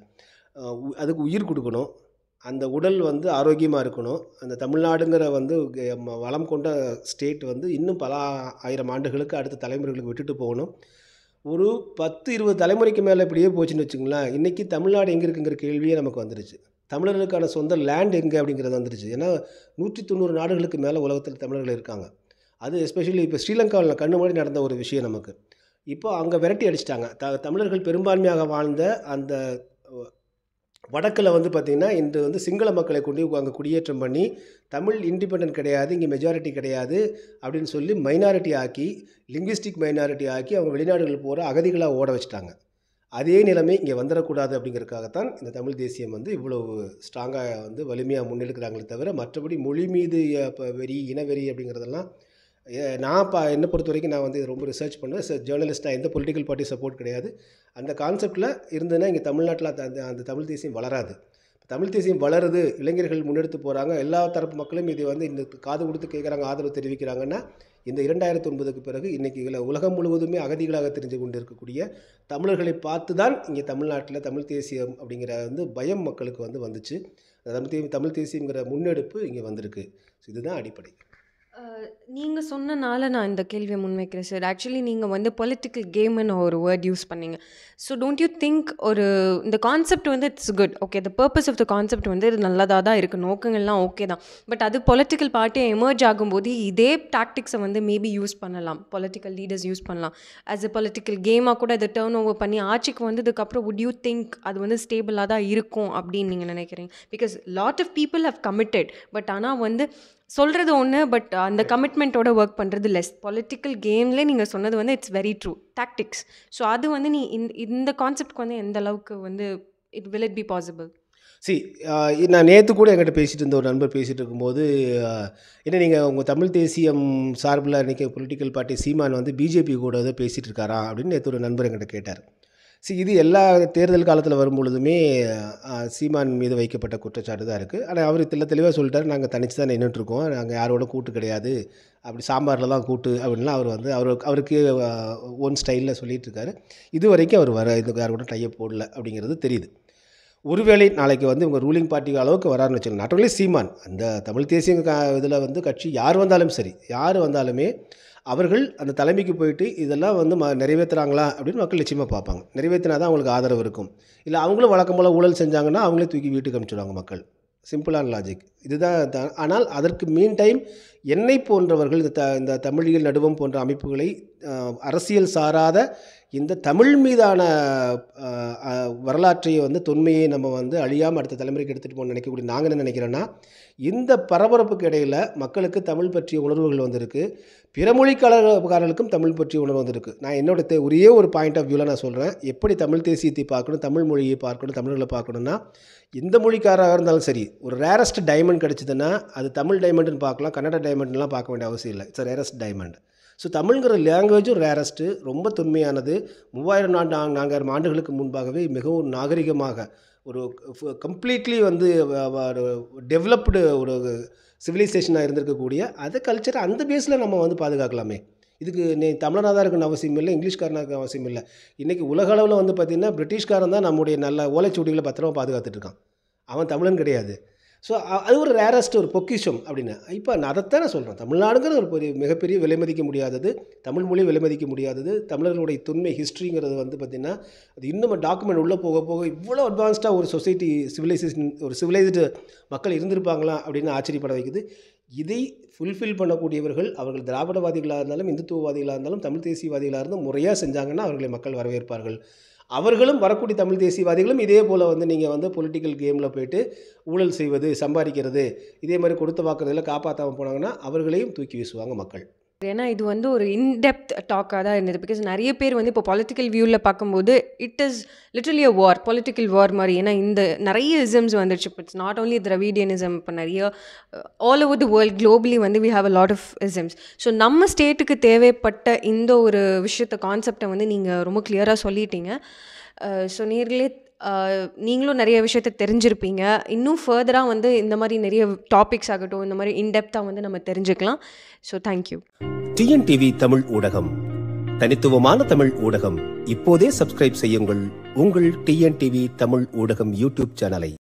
அஹ், உ- அதுக்கு உயிர் கொடுக்கணும் அந்த உடல் வந்து ஆரோக்கியமாக இருக்கணும் அந்த தமிழ்நாடுங்கிற வந்து க- ம- வளம் கொண்ட ஸ்டேட் வந்து இன்னும் பல ஆயிரம் ஆண்டுகளுக்கு அடுத்த தலைமுறைகளுக்கு விட்டுட்டு போகணும் ஒரு பத்து இருபது தலைமுறைக்கு மேலே இப்படியே போச்சுன்னு வச்சுங்களேன் இன்றைக்கி தமிழ்நாடு எங்கே இருக்குங்கிற கேள்வியே நமக்கு வந்துருச்சு தமிழர்களுக்கான சொந்த லேண்ட் எங்கே அப்படிங்கிறது வந்துருச்சு ஏன்னா நூற்றி தொண்ணூறு நாடுகளுக்கு மேலே உலகத்தில் தமிழர்கள் இருக்காங்க அது எஸ்பெஷலி இப்போ ஸ்ரீலங்காவில் கண்ணு முன்னாடி நடந்த ஒரு விஷயம் நமக்கு இப்போ அங்கே விரட்டி அடிச்சிட்டாங்க த தமிழர்கள் பெரும்பான்மையாக வாழ்ந்த அந்த அஹ், வடக்கில் வந்து பார்த்திங்கன்னா இன்று வந்து சிங்கள மக்களை கொண்டு அங்கே குடியேற்றம் பண்ணி தமிழ் இண்டிபெண்டன்ட் கிடையாது இங்கே மெஜாரிட்டி கிடையாது அப்படின்னு சொல்லி மைனாரிட்டி ஆக்கி லிங்குவிஸ்டிக் மைனாரிட்டி ஆக்கி அவங்க வெளிநாடுகள் போகிற அகதிகளாக ஓட வச்சுட்டாங்க அதே நிலைமை இங்கே வந்துடக்கூடாது அப்படிங்கிறதுக்காகத்தான் இந்த தமிழ் தேசியம் வந்து இவ்வளவு ஸ்ட்ராங்காக வந்து வலிமையாக முன்னெடுக்கிறாங்களே தவிர மற்றபடி மொழி மீது அஹ், ப- வெறி இனவெறி அப்படிங்கிறதெல்லாம் ஏ- நான் பா என்னை பொறுத்த வரைக்கும் நான் வந்து இது ரொம்ப ரிசர்ச் பண்ணுவேன் ஜேர்னலிஸ்ட்டாக எந்த பொலிட்டிக்கல் பார்ட்டி சப்போர்ட் கிடையாது அந்த கான்செப்டில் இருந்ததுன்னா இங்கே தமிழ்நாட்டில் அந்த அந்த- அந்த தமிழ் தேசியம் வளராது தமிழ் தேசியம் வளருது இளைஞர்கள் முன்னெடுத்து போகிறாங்க எல்லா தரப்பு மக்களும் இதை வந்து இந்த காது கொடுத்து கேட்குறாங்க ஆதரவு தெரிவிக்கிறாங்கன்னா இந்த இரண்டாயிரத்தி ஒன்பதுக்கு பிறகு இன்றைக்கி இதில் உலகம் முழுவதுமே அகதிகளாக தெரிஞ்சு கொண்டு இருக்கக்கூடிய தமிழர்களை பார்த்து தான் இங்கே தமிழ்நாட்டில் தமிழ் தேசியம் அப்படிங்கிற வந்து பயம் மக்களுக்கு வந்து வந்துச்சு தமிழ் தே தமிழ் தேசியங்கிற முன்னெடுப்பு இங்கே வந்திருக்கு ஸோ இதுதான் அடிப்படை நீங்கள் சொன்னனால நான் இந்த கேள்வியை முன்வைக்கிறேன் சார் ஆக்சுவலி நீங்கள் வந்து பொலிட்டிக்கல் கேம்னு ஒரு வேர்ட் யூஸ் பண்ணீங்க ஸோ டோன்ட் யூ திங்க் ஒரு இந்த கான்செப்ட் வந்து it's good okay the purpose of the concept வந்து இது நல்லதாக தான் இருக்குது நோக்கங்கள்லாம் ஓகே தான் பட் அது பொலிட்டிக்கல் பார்ட்டியை எமர்ஜ் ஆகும்போது இதே டாக்டிக்ஸை வந்து மேபி யூஸ் பண்ணலாம் பொலிட்டிக்கல் லீடர்ஸ் யூஸ் பண்ணலாம் ஆஸ் எ பொலிட்டிக்கல் கேமாக கூட இதை டேர்ன் ஓவர் பண்ணி ஆட்சிக்கு வந்ததுக்கப்புறம் வுட் யூ திங்க் அது வந்து ஸ்டேபிளாக தான் இருக்கும் அப்படின்னு நீங்கள் நினைக்கிறீங்க because lot of people have committed but ஆனால் வந்து சொல்கிறது ஒன்று பட் அந்த கமிட்மெண்ட்டோட ஒர்க் பண்ணுறது லெஸ் பொலிட்டிக்கல் கேம்லேயே நீங்கள் சொன்னது வந்து it's very true tactics so அது வந்து நீ இந்த இந்த கான்செப்ட்க்கு வந்து எந்த அளவுக்கு வந்து it will it be possible சி நான் நேற்று கூட என்கிட்ட பேசிட்டு இருந்த ஒரு நண்பர் பேசிகிட்டு இருக்கும்போது ஆஹ், என்ன நீங்கள் உங்கள் தமிழ் தேசியம் சார்பில் இன்றைக்கி பொலிட்டிக்கல் பார்ட்டி சீமான் வந்து பிஜேபி கூட ஏதோ பேசிகிட்டு இருக்காரா அப்படின்னு நேற்று ஒரு நண்பர் என்கிட்ட கேட்டார் சி இது எல்லா தேர்தல் காலத்தில் வரும்பொழுதுமே ஆஹ், சீமான் மீது வைக்கப்பட்ட குற்றச்சாட்டு தான் இருக்குது ஆனால் அவர் தெல்ல தெளிவாக சொல்லிட்டார் நாங்கள் தனித்து தான் நின்றுட்டுருக்கோம் நாங்கள் யாரோட கூட்டு கிடையாது அப்படி சாம்பாரில் தான் கூட்டு அப்படின்லாம் அவர் வந்து அவர் அவருக்கு ஓன் ஸ்டைலில் சொல்லிட்டு இருக்காரு இது வரைக்கும் அவர் வர இந்த யார் கூட டைப் போடல அப்படிங்கிறது தெரியுது ஒருவேளை நாளைக்கு வந்து இவங்க ரூலிங் பார்ட்டி அளவுக்கு வராருன்னு வச்சுக்கோங்க நாட் only சீமான் அந்த தமிழ் தேசிய இதில் வந்து கட்சி யார் வந்தாலும் சரி யார் வந்தாலுமே அவர்கள் அந்த தலைமைக்கு போயிட்டு இதெல்லாம் வந்து ம நிறைவேற்றுறாங்களா அப்படின்னு மக்கள் நிச்சயமாக பார்ப்பாங்க நிறைவேற்றினா தான் அவங்களுக்கு ஆதரவு இருக்கும் இல்லை அவங்களும் வழக்கம் போல் ஊழல் செஞ்சாங்கன்னா அவங்களே தூக்கி வீட்டுக்கு அனுப்பிச்சிடுவாங்க மக்கள் சிம்பிளான லாஜிக் இதுதான் த- ஆனால் அதற்கு மீன் டைம் என்னை போன்றவர்கள் இந்த த இந்த தமிழியல் நடுவம் போன்ற அமைப்புகளை அஹ், அரசியல் சாராத இந்த தமிழ் மீதான அஹ், அஹ், வரலாற்றை வந்து தொன்மையை நம்ம வந்து அழியாமல் அடுத்த தலைமுறைக்கு எடுத்துகிட்டு போகணும்னு நினைக்கக்கூடிய நாங்கள் என்ன நினைக்கிறோன்னா இந்த பரபரப்புக்கு இடையில் மக்களுக்கு தமிழ் பற்றிய உணர்வுகள் வந்திருக்கு பிற மொழிக்காரர்களுக்கும் தமிழ் பற்றிய உணர்வு வந்திருக்கு நான் என்னோட தே- ஒரே ஒரு பாயிண்ட் ஆஃப் வியூவில் நான் சொல்கிறேன் எப்படி தமிழ் தேசியத்தை பார்க்கணும் தமிழ் மொழியை பார்க்கணும் தமிழர்களை பார்க்கணுன்னா எந்த மொழிக்காராக இருந்தாலும் சரி ஒரு ரேரஸ்ட் டைமண்ட் கிடச்சிதுன்னா அது தமிழ் டைமண்ட்னு பார்க்கலாம் கன்னட டைமண்ட்லாம் பார்க்க வேண்டிய அவசியம் இல்லை இட்ஸ் ரேரஸ்ட் டைமண்ட் ஸோ தமிழ்ங்கிற லாங்குவேஜும் ரேரஸ்ட்டு ரொம்ப தொன்மையானது மூவாயிரம் நான்கு நா- நான்காயிரம் ஆண்டுகளுக்கு முன்பாகவே மிகவும் நாகரிகமாக ஒரு கம்ப்ளீட்லி வந்து டெவலப்டு ஒரு சிவிலைசேஷனாக இருந்திருக்கக்கூடிய அந்த கல்ச்சரை அந்த பேஸில் நம்ம வந்து பாதுகாக்கலாமே இதுக்கு நீ தமிழனாக தான் இருக்கணும் அவசியம் இல்லை இங்கிலீஷ்காரனாக இருக்க அவசியம் இல்லை இன்றைக்கி உலக அளவில் வந்து பார்த்திங்கன்னா பிரிட்டிஷ்காரன் தான் நம்முடைய நல்ல ஓலைச்சுவடிகளை பத்திரமா பாதுகாத்துட்டு இருக்கான் அவன் தமிழன் கிடையாது ஸோ அது ஒரு ரேரஸ்ட் ஒரு பொக்கிஷம் அப்படின்னு இப்போ நான் அதைத்தான் நான் சொல்கிறேன் தமிழ்நாடுங்கிறது ஒரு பெரிய மிகப்பெரிய விலை மதிக்க முடியாதது தமிழ் மொழி விலை மதிக்க முடியாதது தமிழர்களுடைய தொன்மை ஹிஸ்ட்ரிங்கிறது வந்து பார்த்திங்கன்னா அது இன்னும் டாக்குமெண்ட் உள்ளே போக போக இவ்வளோ அட்வான்ஸ்டாக ஒரு சொசைட்டி சிவிலைசேஷன் ஒரு சிவிலைஸ்டு மக்கள் இருந்திருப்பாங்களா அப்படின்னு ஆச்சரியப்பட வைக்குது இதை ஃபுல்ஃபில் பண்ணக்கூடியவர்கள் அவர்கள் திராவிடவாதிகளாக இருந்தாலும் இந்துத்துவவாதிகளாக இருந்தாலும் தமிழ் தேசியவாதிகளாக இருந்தாலும் முறையாக செஞ்சாங்கன்னா அவர்களை மக்கள் வரவேற்பார்கள் அவர்களும் வரக்கூடிய தமிழ் தேசியவாதிகளும் இதே போல் வந்து நீங்கள் வந்து பொலிட்டிக்கல் கேமில் போயிட்டு ஊழல் செய்வது சம்பாதிக்கிறது இதே மாதிரி கொடுத்த வாக்குறதில் காப்பாற்றாமல் போனாங்கன்னா அவர்களையும் தூக்கி வீசுவாங்க மக்கள் ஏன்னா இது வந்து ஒரு இன்டெப்த் டாக்காக தான் இருந்தது பிகாஸ் நிறைய பேர் வந்து இப்போ பொலிட்டிக்கல் வியூவில் பார்க்கும்போது it is literally a war political war மாதிரி ஏன்னா இந்த நிறைய இசம்ஸ் வந்துருச்சு இப்போ இட்ஸ் நாட் ஓன்லி திரவிடியனிசம் இப்போ நிறைய all over the world globally வந்து we have a lot of isms so நம்ம ஸ்டேட்டுக்கு தேவைப்பட்ட இந்த ஒரு விஷயத்த கான்செப்டை வந்து நீங்கள் ரொம்ப கிளியராக சொல்லிட்டீங்க ஸோ நேர்களே அஹ், நீங்களும் நிறைய விஷயத்த தெரிஞ்சிருப்பீங்க இன்னும் ஃபர்தராக வந்து இந்த மாதிரி நிறைய டாபிக்ஸ் ஆகட்டும் இந்த மாதிரி இன்டெப்த்தாக வந்து நம்ம தெரிஞ்சுக்கலாம் ஸோ தேங்க்யூ டிஎன்டிவி தமிழ் ஊடகம் தனித்துவமான தமிழ் ஊடகம் இப்போதே சப்ஸ்கிரைப் செய்யுங்கள் உங்கள் டிஎன்டிவி தமிழ் ஊடகம் யூடியூப் சேனலை